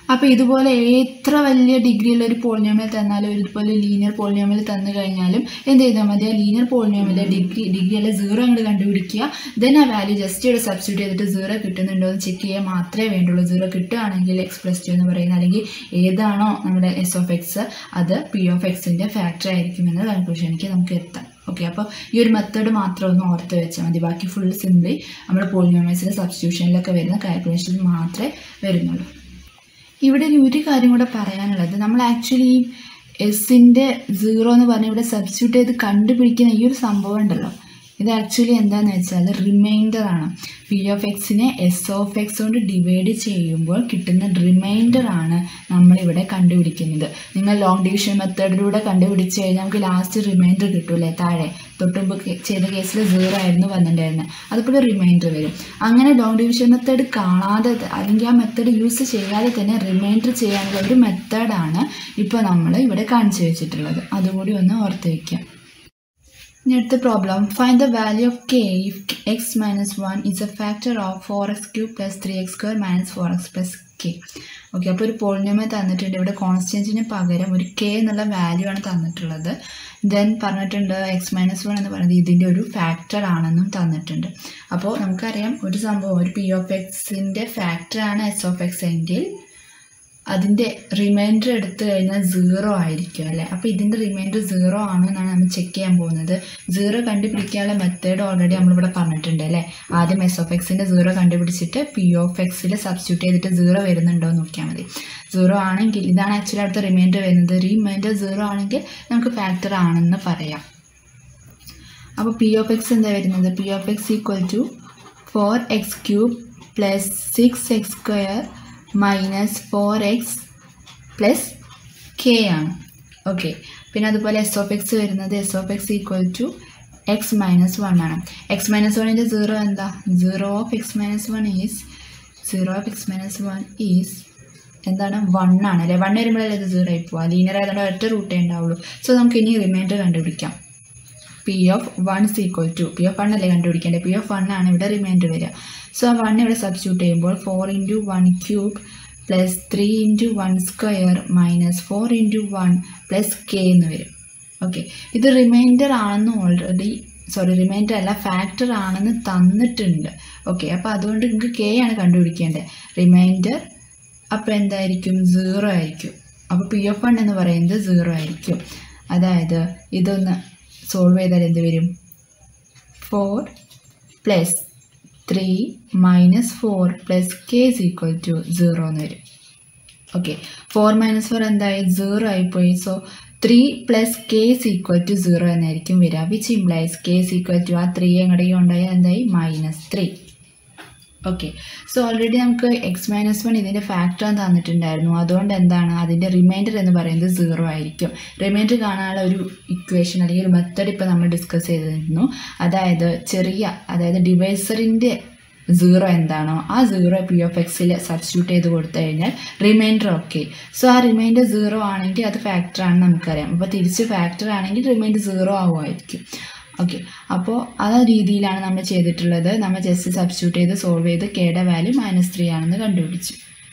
അപ്പോൾ ഇതുപോലെ എത്ര വലിയ ഡിഗ്രിയുള്ള ഒരു പോളിനോമിയൽ തന്നാലും ഇതുപോലെ ലീനിയർ പോളിനോമിയൽ തന്നു കഴിഞ്ഞാലും എന്ത് ചെയ്താൽ മതി ആ ലീനിയർ പോളിനോമിയൽ ഡിഗ്രി ഡിഗ്രി അല്ല സീറോ അങ്ങോട്ട് കണ്ടുപിടിക്കുക ദെൻ ആ വാല്യൂ ജസ്റ്റ് ഇവിടെ സബ്സ്റ്റിറ്റ്യൂട്ട് ചെയ്തിട്ട് സീറോ കിട്ടുന്നുണ്ടോ എന്ന് ചെക്ക് ചെയ്യാൻ മാത്രമേ വേണ്ടുള്ളൂ സീറോ കിട്ടുകയാണെങ്കിൽ എക്സ് പ്ലസ് ടു എന്ന് പറയുന്നത് അല്ലെങ്കിൽ ഏതാണോ നമ്മുടെ എസ് ഓഫ് എക്സ് അത് പി ഓഫ് എക്സിൻ്റെ ഫാക്ടർ ആയിരിക്കും എന്ന കൺക്ലൂഷനിലേക്ക് നമുക്ക് എത്താം ഓക്കെ അപ്പോൾ ഈ ഒരു മെത്തേഡ് മാത്രം ഒന്ന് ഓർത്ത് വെച്ചാൽ മതി ബാക്കി ഫുൾ സിംപ്ലി നമ്മുടെ പോളിനോമിയൽസിലെ സബ്സ്റ്റിറ്റ്യൂഷനിലൊക്കെ വരുന്ന കാൽക്കുലേഷനിൽ മാത്രമേ വരുന്നുള്ളൂ ഇവിടെ ഇനി ഒരു കാര്യം കൂടെ പറയാനുള്ളത് നമ്മൾ ആക്ച്വലി എസിൻ്റെ സീറോ എന്ന് പറഞ്ഞ് ഇവിടെ സബ്സ്റ്റിറ്റ്യൂട്ട് ചെയ്ത് കണ്ടുപിടിക്കുന്ന ഈ ഒരു സംഭവം ഉണ്ടല്ലോ ഇത് ആക്ച്വലി എന്താണെന്ന് വെച്ചാൽ റിമൈൻഡർ ആണ് പി ഓഫ് എക്സിനെ എസ് ഓഫ് എക്സ് കൊണ്ട് ഡിവൈഡ് ചെയ്യുമ്പോൾ കിട്ടുന്ന റിമൈൻഡർ ആണ് നമ്മളിവിടെ കണ്ടുപിടിക്കുന്നത് നിങ്ങൾ ലോങ് ഡിവിഷൻ മെത്തേഡിലൂടെ കണ്ടുപിടിച്ച് കഴിഞ്ഞാൽ നമുക്ക് ലാസ്റ്റ് റിമൈൻഡർ കിട്ടൂലേ താഴെ തൊട്ടുമ്പ് ചെയ്ത കേസിൽ സീറോ ആയിരുന്നു വന്നിട്ടുണ്ടായിരുന്നത് അതുപോലെ റിമൈൻഡർ വരും അങ്ങനെ ലോങ് ഡിവിഷൻ മെത്തേഡ് കാണാതെ അല്ലെങ്കിൽ ആ മെത്തേഡ് യൂസ് ചെയ്യാതെ തന്നെ റിമൈൻഡർ ചെയ്യാനുള്ള ഒരു മെത്തേഡാണ് ഇപ്പോൾ നമ്മൾ ഇവിടെ കാണിച്ചു വെച്ചിട്ടുള്ളത് അതുകൂടി ഒന്ന് ഓർത്ത് വയ്ക്കാം ഇനി അടുത്ത problem find the value of k if x minus one is a factor of four x cube plus three x square minus four x plus k okay അപ്പോൾ ഒരു പോളിനോമ തന്നിട്ടുണ്ട് ഇവിടെ കോൺസ്റ്റൻറ്റിന് പകരം ഒരു കെ എന്നുള്ള വാല്യൂ ആണ് തന്നിട്ടുള്ളത് ദെൻ പറഞ്ഞിട്ടുണ്ട് എക്സ് മൈനസ് വൺ എന്ന് പറയുന്നത് ഇതിൻ്റെ ഒരു ഫാക്ടർ ആണെന്നും തന്നിട്ടുണ്ട് അപ്പോൾ നമുക്കറിയാം ഒരു സംഭവം ഒരു പി ഓഫ് എക്സിൻ്റെ ഫാക്ടറാണ് എസ് ഓഫ് എക്സ് എങ്കിൽ അതിൻ്റെ റിമൈൻഡർ എടുത്തു കഴിഞ്ഞാൽ സീറോ ആയിരിക്കും അല്ലേ അപ്പോൾ ഇതിൻ്റെ റിമൈൻഡർ സീറോ ആണോ എന്നാണ് നമ്മൾ ചെക്ക് ചെയ്യാൻ പോകുന്നത് സീറോ കണ്ടുപിടിക്കാനുള്ള മെത്തേഡ് ഓൾറെഡി നമ്മളിവിടെ പറഞ്ഞിട്ടുണ്ട് അല്ലേ ആദ്യം എസ് ഓഫ് എക്സിൻ്റെ സീറോ കണ്ടുപിടിച്ചിട്ട് പി ഓഫ് എക്സിൽ സബ്സ്റ്റിറ്റ്യൂട്ട് ചെയ്തിട്ട് സീറോ വരുന്നുണ്ടോ എന്ന് നോക്കിയാൽ മതി സീറോ ആണെങ്കിൽ ഇതാണ് ആക്ച്വലി അടുത്ത റിമൈൻഡർ വരുന്നത് റിമൈൻഡർ സീറോ ആണെങ്കിൽ നമുക്ക് ഫാക്ടർ ആണെന്ന് പറയാം അപ്പോൾ പി ഓഫ് എക്സ് എന്താ വരുന്നത് p of X equal to four x cube plus six x square minus four x plus k ആണ് ഓക്കെ പിന്നെ അതുപോലെ എസ് ഓഫ് എക്സ് വരുന്നത് s of X equal to X minus one ആണ് x minus വണ്ണിൻ്റെ zero എന്താ zero of x minus one is zero of x minus one is എന്താണ് one ആണ് അല്ലേ വൺ വരുമ്പോഴല്ലേ ഇത് സീറോ ആയി പോവാ ലീനിയർ ആയതുകൊണ്ട് ഒറ്റ റൂട്ടേ ഉണ്ടാവുള്ളൂ സോ നമുക്ക് ഇനി റിമൈൻഡർ കണ്ടുപിടിക്കാം p of one is equal to p of one അല്ലേ കണ്ടുപിടിക്കേണ്ടത് പി ഓഫ് വൺ ആണ് ഇവിടെ റിമൈൻഡർ വരിക സോ ആ വൺ ഇവിടെ സബ്സ്റ്റിറ്റ്യൂട്ട് ചെയ്യുമ്പോൾ four into one cube plus three into one square minus four into one plus k എന്ന് വരും ഓക്കെ ഇത് റിമൈൻഡർ ആണെന്ന് ഓൾറെഡി സോറി റിമൈൻഡർ അല്ല ഫാക്ടർ ആണെന്ന് തന്നിട്ടുണ്ട് ഓക്കെ അപ്പോൾ അതുകൊണ്ട് നിങ്ങൾക്ക് കെ ആണ് കണ്ടുപിടിക്കേണ്ടത് റിമൈൻഡർ അപ്പോൾ എന്തായിരിക്കും സീറോ ആയിരിക്കും അപ്പോൾ പി എഫ് വൺ എന്ന് പറയുന്നത് സീറോ ആയിരിക്കും അതായത് ഇതൊന്ന് സോൾവ് ചെയ്താൽ എന്ത് വരും four plus three minus four plus k is equal to zero എന്ന് വരും ഓക്കെ ഫോർ മൈനസ് ഫോർ എന്തായി സീറോ ആയിപ്പോയി so three plus k is equal to zero എന്നായിരിക്കും വരിക which implies k is equal to ആ ത്രീ എങ്ങടെയും ഉണ്ടായാൽ എന്തായി minus three okay so already നമുക്ക് എക്സ് മൈനസ് വൺ ഇതിൻ്റെ ഫാക്ടർ തന്നിട്ടുണ്ടായിരുന്നു അതുകൊണ്ട് എന്താണ് അതിൻ്റെ റിമൈൻഡർ എന്ന് പറയുന്നത് സീറോ ആയിരിക്കും റിമൈൻഡർ കാണാനുള്ള ഒരു ഇക്വേഷൻ അല്ലെങ്കിൽ ഒരു മെത്തഡ് ഇപ്പോൾ നമ്മൾ ഡിസ്കസ് ചെയ്തിരുന്നു അതായത് ചെറിയ അതായത് ഡിവൈസറിൻ്റെ സീറോ എന്താണോ ആ സീറോ പി ഓഫ് എക്സിൽ സബ്സ്റ്റിറ്റ്യൂട്ട് ചെയ്ത് കൊടുത്തു കഴിഞ്ഞാൽ റിമൈൻഡർ ഓക്കെ സോ ആ റിമൈൻഡർ സീറോ ആണെങ്കിൽ അത് ഫാക്ടർ ആണെന്ന് നമുക്കറിയാം അപ്പോൾ തിരിച്ച് ഫാക്ടർ ആണെങ്കിൽ റിമൈൻഡർ സീറോ ആവുമായിരിക്കും ഓക്കെ അപ്പോൾ ആ രീതിയിലാണ് നമ്മൾ ചെയ്തിട്ടുള്ളത് നമ്മൾ ജസ്റ്റ് സബ്സ്റ്റിറ്റ്യൂട്ട് ചെയ്ത് സോൾവ് ചെയ്ത് കെയുടെ വാല്യൂ മൈനസ് ത്രീ ആണെന്ന് കണ്ടുപിടിച്ചു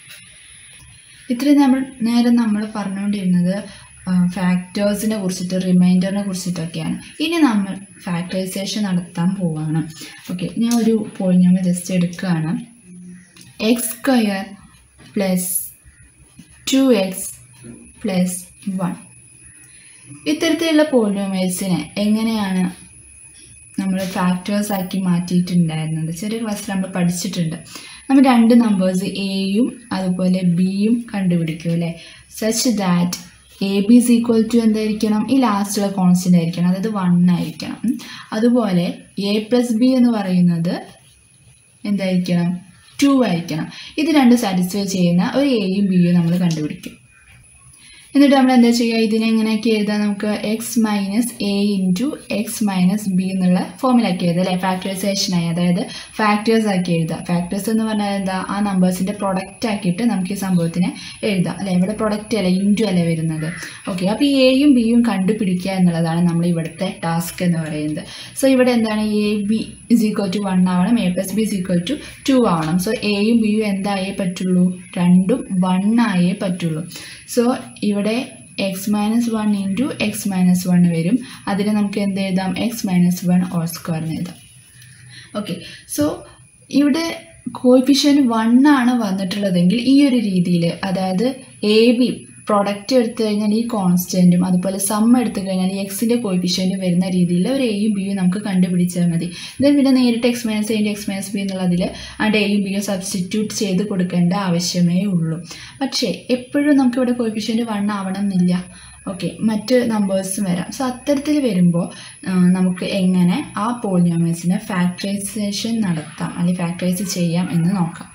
ഇത്രയും നമ്മൾ നേരം നമ്മൾ പറഞ്ഞുകൊണ്ടിരുന്നത് ഫാക്ടേഴ്സിനെ കുറിച്ചിട്ട് റിമൈൻഡറിനെ കുറിച്ചിട്ടൊക്കെയാണ് ഇനി നമ്മൾ ഫാക്ടറൈസേഷൻ നടത്താൻ പോവുകയാണ് ഓക്കെ ഞാൻ ഒരു പോളിനോമ ജസ്റ്റ് എടുക്കുകയാണ് x square plus two X plus one ഇത്തരത്തിലുള്ള പോളിനോമേഴ്സിനെ എങ്ങനെയാണ് നമ്മൾ ഫാക്ടേഴ്സ് ആക്കി മാറ്റിയിട്ടുണ്ടായിരുന്നത് ചെറിയ ക്ലാസ്സിൽ നമ്മൾ പഠിച്ചിട്ടുണ്ട് നമ്മൾ രണ്ട് നമ്പേഴ്സ് എയും അതുപോലെ ബിയും കണ്ടുപിടിക്കും അല്ലേ such that a b is equal to എന്തായിരിക്കണം ഈ ലാസ്റ്റുള്ള കോൺസ്റ്റൻ്റ് ആയിരിക്കണം അതായത് വൺ ആയിരിക്കണം ഉം. അതുപോലെ എ പ്ലസ് ബി എന്ന് പറയുന്നത് എന്തായിരിക്കണം ടു ആയിരിക്കണം ഇത് രണ്ട് സാറ്റിസ്ഫൈ ചെയ്യുന്ന ഒരു എയും ബിയും നമ്മൾ കണ്ടുപിടിക്കും എന്നിട്ട് നമ്മൾ എന്താ ചെയ്യുക ഇതിനെ എങ്ങനെയൊക്കെ എഴുതാം നമുക്ക് x minus a into x minus b എന്നുള്ള ഫോമിലാക്കി എഴുതാം അല്ലേ ഫാക്ടറൈസേഷനായി അതായത് ഫാക്ടേഴ്സ് ആക്കി എഴുതാം ഫാക്ടേഴ്സ് എന്ന് പറഞ്ഞാൽ എന്താ ആ നമ്പേഴ്സിൻ്റെ പ്രൊഡക്റ്റ് ആക്കിയിട്ട് നമുക്ക് ഈ സംഭവത്തിനെ എഴുതാം അല്ലേ ഇവിടെ പ്രൊഡക്റ്റ് അല്ല ഇൻറ്റു അല്ലേ വരുന്നത് ഓക്കെ അപ്പോൾ ഈ എയും ബിയും കണ്ടുപിടിക്കുക എന്നുള്ളതാണ് നമ്മൾ ഇവിടുത്തെ ടാസ്ക് എന്ന് പറയുന്നത് സോ ഇവിടെ എന്താണ് a b is equal to one ആവണം a plus b is equal to two ആവണം സോ എയും ബിയും എന്തായേ പറ്റുള്ളൂ രണ്ടും വൺ ആയേ പറ്റുള്ളൂ സോ ഇവിടെ x minus one into x minus one വരും അതിന് നമുക്ക് എന്ത് എഴുതാം എക്സ് മൈനസ് വൺ ഓൾ സ്ക്വയറിന് എഴുതാം ഓക്കെ സോ ഇവിടെ കോയിഫിഷ്യൻ വൺ ആണ് വന്നിട്ടുള്ളതെങ്കിൽ ഈ ഒരു രീതിയിൽ അതായത് എ ബി പ്രൊഡക്റ്റ് എടുത്തു കഴിഞ്ഞാൽ ഈ കോൺസ്റ്റൻറ്റും അതുപോലെ സം എടുത്തു കഴിഞ്ഞാൽ ഈ എക്സിൻ്റെ കോയിഫിഷ്യൻറ്റും വരുന്ന രീതിയിൽ ഒരു എയും ബിയും നമുക്ക് കണ്ടുപിടിച്ചാൽ മതി ഇത് പിന്നെ നേരിട്ട് x minus a x minus b എന്നുള്ളതിൽ ആ എയും ബിയും സബ്സ്റ്റിറ്റ്യൂട്ട് ചെയ്ത് കൊടുക്കേണ്ട ആവശ്യമേ ഉള്ളൂ പക്ഷേ എപ്പോഴും നമുക്കിവിടെ കോയിഫിഷ്യൻറ്റ് വൺ ആവണം എന്നില്ല ഓക്കെ മറ്റ് നമ്പേഴ്സും വരാം സോ അത്തരത്തിൽ വരുമ്പോൾ നമുക്ക് എങ്ങനെ ആ പോളിനോമിയൽസിനെ ഫാക്ടറൈസേഷൻ നടത്താം അല്ലെങ്കിൽ ഫാക്ടറൈസ് ചെയ്യാം എന്ന് നോക്കാം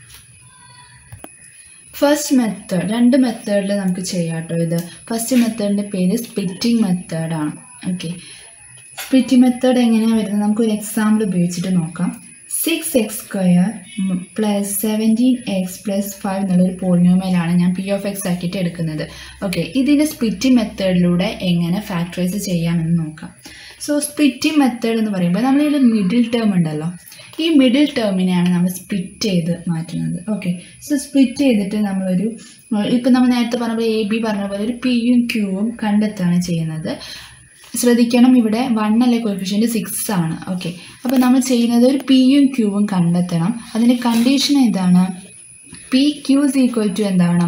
ഫസ്റ്റ് മെത്തേഡ് രണ്ട് മെത്തേഡിൽ നമുക്ക് ചെയ്യാം കേട്ടോ ഇത് ഫസ്റ്റ് മെത്തേഡിൻ്റെ പേര് സ്പ്ലിറ്റിംഗ് മെത്തേഡാണ് ഓക്കെ സ്പ്ലിറ്റിംഗ് മെത്തേഡ് എങ്ങനെയാണ് വരുന്നത് നമുക്കൊരു എക്സാമ്പിൾ ഉപയോഗിച്ചിട്ട് നോക്കാം six x square plus seventeen x plus five എന്നുള്ളൊരു പോളിനോമയിലാണ് ഞാൻ പി ഓഫ് എക്സ് ആക്കിയിട്ട് എടുക്കുന്നത് ഓക്കെ ഇതിൻ്റെ സ്പ്ലിറ്റിംഗ് മെത്തേഡിലൂടെ എങ്ങനെ ഫാക്ടറൈസ് ചെയ്യാമെന്ന് നോക്കാം സോ സ്പ്ലിറ്റിംഗ് മെത്തേഡ് എന്ന് പറയുമ്പോൾ നമ്മളിവിടെ മിഡിൽ ടേം ഉണ്ടല്ലോ ഈ മിഡിൽ ടേമിനെയാണ് നമ്മൾ സ്പ്ലിറ്റ് ചെയ്ത് മാറ്റുന്നത് ഓക്കെ സോ സ്പ്ലിറ്റ് ചെയ്തിട്ട് നമ്മളൊരു ഇപ്പം നമ്മൾ നേരത്തെ പറഞ്ഞ പോലെ എ ബി പറഞ്ഞ പോലെ ഒരു പിയും ക്യൂവും കണ്ടെത്താണ് ചെയ്യുന്നത് ശ്രദ്ധിക്കണം ഇവിടെ വൺ അല്ലെ കോഫിഷ്യൻ്റ് സിക്സ് ആണ് ഓക്കെ അപ്പോൾ നമ്മൾ ചെയ്യുന്നത് ഒരു പിയും ക്യൂവും കണ്ടെത്തണം അതിൻ്റെ കണ്ടീഷൻ എന്താണ് p q is equal to എന്താണ്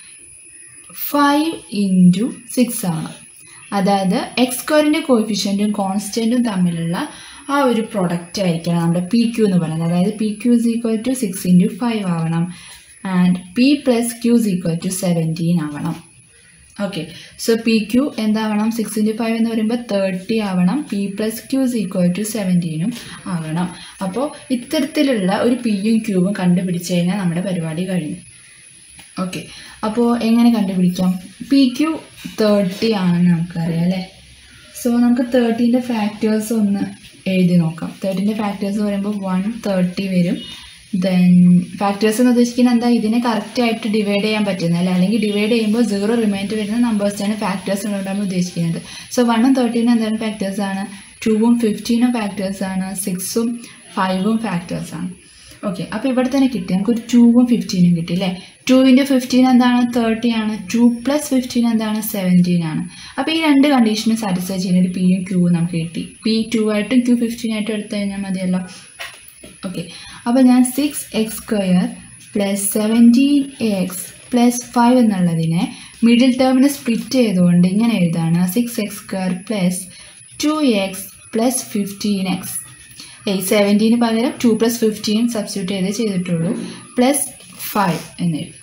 ഫൈവ് ഇൻറ്റു സിക്സ് ആണ് അതായത് എക്സ് സ്ക്വയറിൻ്റെ കോഫിഷ്യൻറ്റും കോൺസ്റ്റൻറ്റും തമ്മിലുള്ള ആ ഒരു പ്രൊഡക്റ്റ് ആയിരിക്കണം നമ്മുടെ പി ക്യൂ എന്ന് പറയുന്നത് അതായത് p q is equal to six into five ആവണം and p plus q is equal to seventeen ആവണം ഓക്കെ സോ പി ക്യൂ എന്താവണം സിക്സ് ഇൻറ്റു ഫൈവ് എന്ന് പറയുമ്പോൾ തേർട്ടി ആവണം p plus q is equal to സെവൻറ്റീനും ആവണം അപ്പോൾ ഇത്തരത്തിലുള്ള ഒരു പിയും ക്യൂവും കണ്ടുപിടിച്ച് കഴിഞ്ഞാൽ നമ്മുടെ പരിപാടി കഴിഞ്ഞു ഓക്കെ അപ്പോൾ എങ്ങനെ കണ്ടുപിടിക്കാം പി ക്യൂ തേർട്ടി ആണെന്ന് നമുക്കറിയാം അല്ലേ സോ നമുക്ക് തേർട്ടീൻ്റെ ഫാക്ടേഴ്സ് ഒന്ന് എഴുതി നോക്കാം തേർട്ടീൻ്റെ ഫാക്ടേഴ്സ് പറയുമ്പോൾ വൺ തേർട്ടി വരും ദെൻ ഫാക്ടേഴ്സ് എന്ന് ഉദ്ദേശിക്കുന്നത് എന്താ ഇതിനെ കറക്റ്റ് ആയിട്ട് ഡിവൈഡ് ചെയ്യാൻ പറ്റുന്നത് അല്ല അല്ലെങ്കിൽ ഡിവൈഡ് ചെയ്യുമ്പോൾ സീറോ റിമൈൻഡർ വരുന്ന നമ്പേഴ്സാണ് ഫാക്ടേഴ്സ് കൊണ്ടാണ് ഉദ്ദേശിക്കുന്നത് സോ വണ്ണും തേർട്ടീനും എന്താണ് ഫാക്ടേഴ്സ് ആണ് ടൂവും ഫിഫ്റ്റീനും ഫാക്ടേഴ്സ് ആണ് സിക്സും ഫൈവും ഫാക്ടേഴ്സ് ആണ് ഓക്കെ അപ്പോൾ ഇവിടെ തന്നെ കിട്ടി നമുക്കൊരു ടൂവും ഫിഫ്റ്റീനും കിട്ടി അല്ലേ ടൂവിൻ്റെ ഫിഫ്റ്റീൻ എന്താണ് തേർട്ടി ആണ് ടു പ്ലസ് ഫിഫ്റ്റീൻ എന്താണ് സെവൻറ്റീൻ ആണ് അപ്പോൾ ഈ രണ്ട് കണ്ടീഷനും സാറ്റിസ്ഫൈ ചെയ്യുന്ന ഒരു പിയും ക്യൂവും നമുക്ക് കിട്ടി പി ടു ആയിട്ടും ക്യൂ ഫിഫ്റ്റീൻ ആയിട്ടും എടുത്തു കഴിഞ്ഞാൽ മതിയല്ലോ ഓക്കെ അപ്പോൾ ഞാൻ six x square plus seventeen x plus five എന്നുള്ളതിനെ മിഡിൽ ടേമിനെ സ്പ്ലിറ്റ് ചെയ്തുകൊണ്ട് ഇങ്ങനെ എഴുതാണ് six x square plus two X plus fifteen x ഈ സെവൻറ്റീന് പകരം ടു പ്ലസ് ഫിഫ്റ്റീൻ സബ്സ്റ്റിറ്റ്യൂട്ട് ചെയ്തേ ചെയ്തിട്ടുള്ളൂ പ്ലസ് ഫൈവ് എന്ന് എഴുതും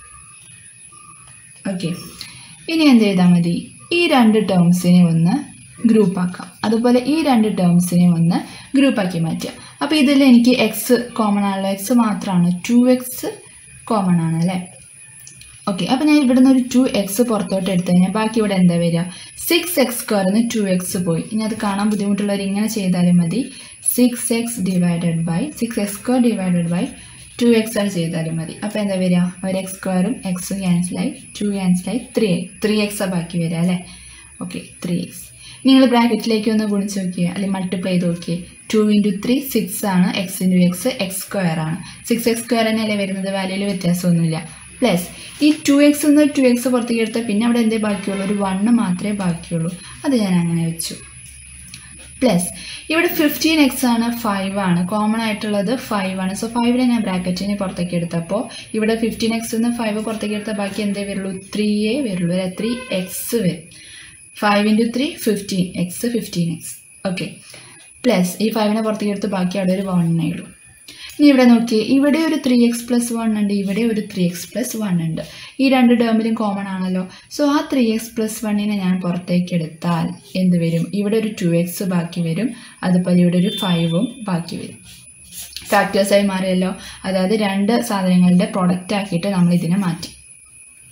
ഓക്കെ ഇനി എന്ത് ചെയ്താൽ മതി ഈ രണ്ട് ടേംസിനെ ഒന്ന് ഗ്രൂപ്പ് ആക്കാം അതുപോലെ ഈ രണ്ട് ടേംസിനെ ഒന്ന് ഗ്രൂപ്പാക്കി മാറ്റുക അപ്പോൾ ഇതിൽ എനിക്ക് എക്സ് കോമൺ ആണല്ലോ എക്സ് മാത്രമാണ് ടു എക്സ് കോമൺ ആണ് അല്ലേ ഓക്കെ അപ്പോൾ ഞാൻ ഇവിടെ നിന്ന് ഒരു ടു എക്സ് പുറത്തോട്ട് എടുത്തു കഴിഞ്ഞാൽ ബാക്കി ഇവിടെ എന്താ വരിക സിക്സ് എക്സ് സ്ക്വയറിന് ടു എക്സ് പോയി ഇനി അത് കാണാൻ ബുദ്ധിമുട്ടുള്ളവർ ഇങ്ങനെ ചെയ്താലും മതി six x divided by six x square divided by two x ആണ് ചെയ്താലും മതി അപ്പോൾ എന്താ വരിക ഒരു എക്സ് സ്ക്വയറും എക്സും ക്യാൻസലായി ടു ക്യാൻസലായി ത്രീ ത്രീ എക്സാണ് ബാക്കി വരിക അല്ലേ ഓക്കെ ത്രീ എക്സ് നിങ്ങൾ ബ്രാക്കറ്റിലേക്ക് ഒന്ന് ഗുണിച്ച് നോക്കിയേ അല്ലെങ്കിൽ മൾട്ടിപ്ലൈ ചെയ്ത് നോക്കിയേ ടു ഇൻറ്റു ത്രീ സിക്സ് ആണ് x into x x square ആണ് സിക്സ് എക്സ് സ്ക്വയർ തന്നെയല്ലേ വരുന്നത് വാല്യൂയിൽ വ്യത്യാസമൊന്നുമില്ല പ്ലസ് ഈ ടു എക്സ് നിന്ന് ടു എക്സ് പുറത്തേക്ക് എടുത്താൽ പിന്നെ അവിടെ എന്തേ ബാക്കിയുള്ളൂ ഒരു വണ്ണ് മാത്രമേ ബാക്കിയുള്ളൂ അത് ഞാൻ അങ്ങനെ വെച്ചു പ്ലസ് ഇവിടെ ഫിഫ്റ്റീൻ എക്സ് ആണ് ഫൈവ് ആണ് കോമൺ ആയിട്ടുള്ളത് ഫൈവ് ആണ് സോ ഫൈവിനെ ഞാൻ ബ്രാക്കറ്റിനെ പുറത്തേക്ക് എടുത്തപ്പോൾ ഇവിടെ ഫിഫ്റ്റീൻ എക്സ് നിന്ന് ഫൈവ് പുറത്തേക്ക് എടുത്താൽ ബാക്കി എന്തേ വരുള്ളൂ ത്രീയേ വരുള്ളൂ അല്ലെ ത്രീ എക്സ് വരും five into three fifteen x fifteen x okay plus ഈ ഫൈവിനെ പുറത്തേക്ക് എടുത്ത് ബാക്കി അവിടെ ഒരു വണ്ണേ ഉള്ളൂ ഇനി ഇവിടെ നോക്കിയേ ഇവിടെ ഒരു ത്രീ എക്സ് പ്ലസ് വൺ ഉണ്ട് ഇവിടെ ഒരു ത്രീ എക്സ് പ്ലസ് വൺ ഉണ്ട് ഈ രണ്ട് ടേമിലും കോമൺ ആണല്ലോ സോ ആ ത്രീ എക്സ് പ്ലസ് വണ്ണിനെ ഞാൻ പുറത്തേക്ക് എടുത്താൽ എന്ത് വരും ഇവിടെ ഒരു ടു എക്സ് ബാക്കി വരും അതുപോലെ ഇവിടെ ഒരു ഫൈവും ബാക്കി വരും ഫാക്ടേഴ്സായി മാറിയല്ലോ അതായത് രണ്ട് സാധനങ്ങളുടെ പ്രൊഡക്റ്റ് ആക്കിയിട്ട് നമ്മൾ ഇതിനെ മാറ്റി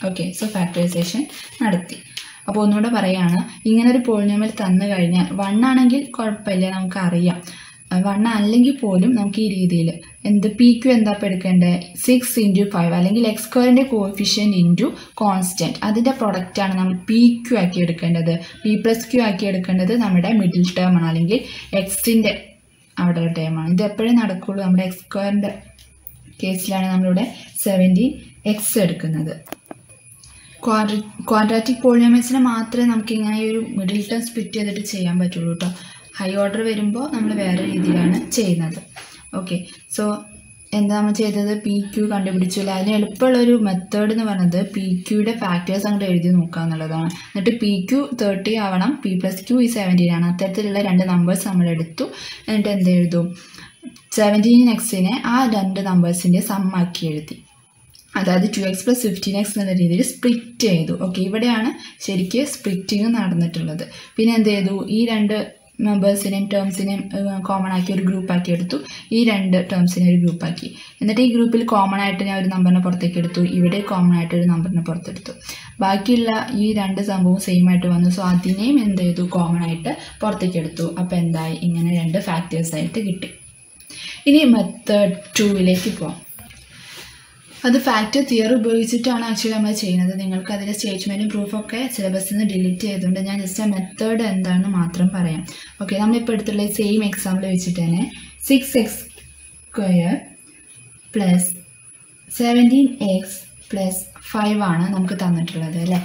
ഓക്കെ സോ ഫാക്ടറൈസേഷൻ നടത്തി അപ്പോൾ ഒന്നുകൂടെ പറയാണ് ഇങ്ങനെ ഒരു പോളിനോമിയൽ തന്നു കഴിഞ്ഞാൽ വൺ ആണെങ്കിൽ കുഴപ്പമില്ല നമുക്കറിയാം വൺ അല്ലെങ്കിൽ പോലും നമുക്ക് ഈ രീതിയിൽ എന്ത് പി ക്യു എന്താ ഇപ്പോൾ എടുക്കേണ്ടത് സിക്സ് ഇൻറ്റു ഫൈവ് അല്ലെങ്കിൽ എക്സ് സ്ക്വയറിൻ്റെ കോഫിഷ്യൻ്റ് ഇൻറ്റു കോൺസ്റ്റൻറ്റ് അതിൻ്റെ പ്രൊഡക്റ്റാണ് നമ്മൾ പി ക്യു ആക്കി എടുക്കേണ്ടത് പി പ്ലസ് ക്യു ആക്കി എടുക്കേണ്ടത് നമ്മുടെ മിഡിൽ ടേം ആണ് അല്ലെങ്കിൽ എക്സിൻ്റെ അവിടെ ഒരു ടേമാണ് ഇത് എപ്പോഴും നടക്കുള്ളൂ നമ്മുടെ എക്സ് സ്ക്വയറിൻ്റെ കേസിലാണ് നമ്മളിവിടെ സെവൻറ്റീൻ എക്സ് എടുക്കുന്നത് ക്വാഡ്ര ക്വാഡ്രാറ്റിക് പോളിനോമിയൽസിനെ മാത്രമേ നമുക്ക് ഇങ്ങനെ ഈ ഒരു മിഡിൽ ടേം സ്പ്ലിറ്റ് ചെയ്തിട്ട് ചെയ്യാൻ പറ്റുള്ളൂ കേട്ടോ ഹൈ ഓർഡർ വരുമ്പോൾ നമ്മൾ വേറെ രീതിയിലാണ് ചെയ്യുന്നത് ഓക്കെ സോ എന്താ നമ്മൾ ചെയ്തത് പി ക്യു കണ്ടുപിടിച്ചില്ല അതിന് എളുപ്പമുള്ളൊരു മെത്തേഡ് എന്ന് പറയുന്നത് പി ക്യൂയുടെ ഫാക്ടേഴ്സ് അങ്ങോട്ട് എഴുതി നോക്കുക എന്നുള്ളതാണ് എന്നിട്ട് പി ക്യു തേർട്ടി ആവണം പി പ്ലസ് ക്യു ഈ സെവൻറ്റീൻ ആണ് അത്തരത്തിലുള്ള രണ്ട് നമ്പേഴ്സ് നമ്മൾ എടുത്തു എന്നിട്ട് എന്ത് എഴുതും സെവൻറ്റീൻ എക്സിനെ ആ രണ്ട് നമ്പേഴ്സിൻ്റെ സമ്മാക്കി എഴുതി അതായത് two X plus fifteen x എന്നുള്ള രീതിയിൽ സ്പ്ലിറ്റ് ചെയ്തു ഓക്കെ ഇവിടെയാണ് ശരിക്ക് സ്പ്ലിറ്റിങ് നടന്നിട്ടുള്ളത് പിന്നെ എന്ത് ചെയ്തു ഈ രണ്ട് മെമ്പേഴ്സിനെയും ടേംസിനെയും കോമൺ ആക്കി ഒരു ഗ്രൂപ്പ് ആക്കി എടുത്തു ഈ രണ്ട് ടേംസിനെ ഒരു ഗ്രൂപ്പ് ആക്കി എന്നിട്ട് ഈ ഗ്രൂപ്പിൽ കോമൺ ആയിട്ട് ഞാൻ ഒരു നമ്പറിനെ പുറത്തേക്ക് എടുത്തു ഇവിടെ കോമൺ ആയിട്ട് ഒരു നമ്പറിനെ പുറത്തെടുത്തു ബാക്കിയുള്ള ഈ രണ്ട് സംഭവവും സെയിം ആയിട്ട് വന്നു സോ അതിനെയും എന്ത് ചെയ്തു കോമൺ ആയിട്ട് പുറത്തേക്ക് എടുത്തു അപ്പോൾ എന്തായി ഇങ്ങനെ രണ്ട് ഫാക്ടേഴ്സ് ആയിട്ട് കിട്ടി ഇനി മെത്തേഡ് ടൂവിലേക്ക് പോകാം അത് ഫാക്ടർ തിയറി ഉപയോഗിച്ചിട്ടാണ് ആക്ച്വലി നമ്മൾ ചെയ്യുന്നത് നിങ്ങൾക്ക് അതിൻ്റെ സ്റ്റേറ്റ്മെൻറ്റും പ്രൂഫൊക്കെ സിലബസിൽ നിന്ന് ഡിലീറ്റ് ചെയ്തുകൊണ്ട് ഞാൻ ജസ്റ്റ് ആ മെത്തേഡ് എന്താണെന്ന് മാത്രം പറയാം ഓക്കെ നമ്മളിപ്പോൾ എടുത്തുള്ള സെയിം എക്സാമ്പിൾ വെച്ചിട്ട് തന്നെ six x square plus seventeen x plus five ആണ് നമുക്ക് തന്നിട്ടുള്ളത് അല്ലേ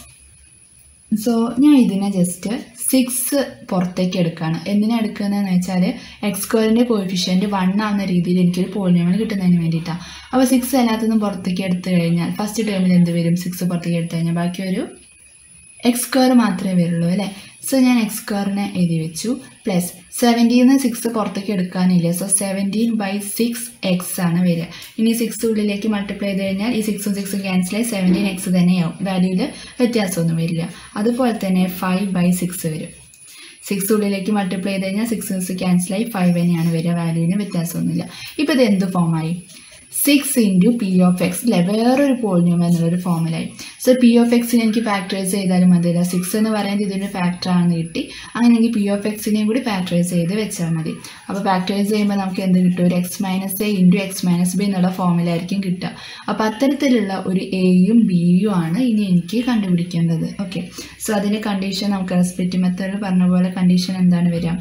സോ ഞാൻ ഇതിനെ ജസ്റ്റ് സിക്സ് പുറത്തേക്ക് എടുക്കുകയാണ് എന്തിനാ എടുക്കുന്നതെന്ന് വെച്ചാൽ എക്സ് സ്ക്വയറിൻ്റെ കോയിഫിഷ്യൻറ്റ് വൺ ആവുന്ന രീതിയിൽ എനിക്കൊരു പോളിനോമിയൽ കിട്ടുന്നതിന് വേണ്ടിയിട്ടാണ് അപ്പോൾ സിക്സ് അതിനകത്തുനിന്ന് പുറത്തേക്ക് എടുത്തു കഴിഞ്ഞാൽ ഫസ്റ്റ് ടേമിൽ എന്ത് വരും സിക്സ് പുറത്തേക്ക് എടുത്തു കഴിഞ്ഞാൽ ബാക്കി ഒരു എക്സ് സ്ക്വയർ മാത്രമേ വരുള്ളൂ അല്ലേ സോ ഞാൻ എക്സ് സ്ക്വയറിനെ എഴുതി വെച്ചു പ്ലസ് സെവൻറ്റീന്ന് സിക്സ് പുറത്തേക്ക് എടുക്കാനില്ല so seventeen by six x ആണ് വരിക ഇനി സിക്സ് ഉള്ളിലേക്ക് മൾട്ടിപ്ലൈ ചെയ്ത് കഴിഞ്ഞാൽ ഈ സിക്സും സിക്സും ക്യാൻസൽ ആയി സെവൻറ്റീൻ എക്സ് തന്നെയാവും വാല്യൂവിൽ വ്യത്യാസമൊന്നും വരില്ല അതുപോലെ തന്നെ ഫൈവ് ബൈ സിക്സ് വരും സിക്സ് ഉള്ളിലേക്ക് മൾട്ടിപ്ലൈ ചെയ്ത് കഴിഞ്ഞാൽ സിക്സ് സിക്സ് ക്യാൻസലായി ഫൈവ് തന്നെയാണ് വരിക വാല്യൂവിന് വ്യത്യാസമൊന്നുമില്ല ഇപ്പോൾ ഇത് എന്ത് ഫോമായി six into p of x അല്ലെ വേറൊരു പോളിനിയം എന്നുള്ളൊരു ഫോമിലായി സോ പി ഓഫ് എക്സിനെ എനിക്ക് ഫാക്ടറൈസ് ചെയ്താലും മതിയില്ല സിക്സ് എന്ന് പറയുന്നത് ഇതിൻ്റെ ഫാക്ടറാണെന്ന് കിട്ടി അങ്ങനെയെങ്കിൽ പി ഓഫ് എക്സിനെയും കൂടി ഫാക്ടറൈസ് ചെയ്ത് വെച്ചാൽ മതി അപ്പോൾ ഫാക്ടറൈസ് ചെയ്യുമ്പോൾ നമുക്ക് എന്ത് കിട്ടും ഒരു x minus a into x minus b എന്നുള്ള ഫോമിലായിരിക്കും കിട്ടുക അപ്പോൾ അത്തരത്തിലുള്ള ഒരു എയും ബിയും ആണ് ഇനി എനിക്ക് കണ്ടുപിടിക്കേണ്ടത് ഓക്കെ സോ അതിൻ്റെ കണ്ടീഷൻ നമുക്ക് സ്പ്ലിറ്റ് മെത്തേഡിൽ പറഞ്ഞ പോലെ കണ്ടീഷൻ എന്താണ് വരിക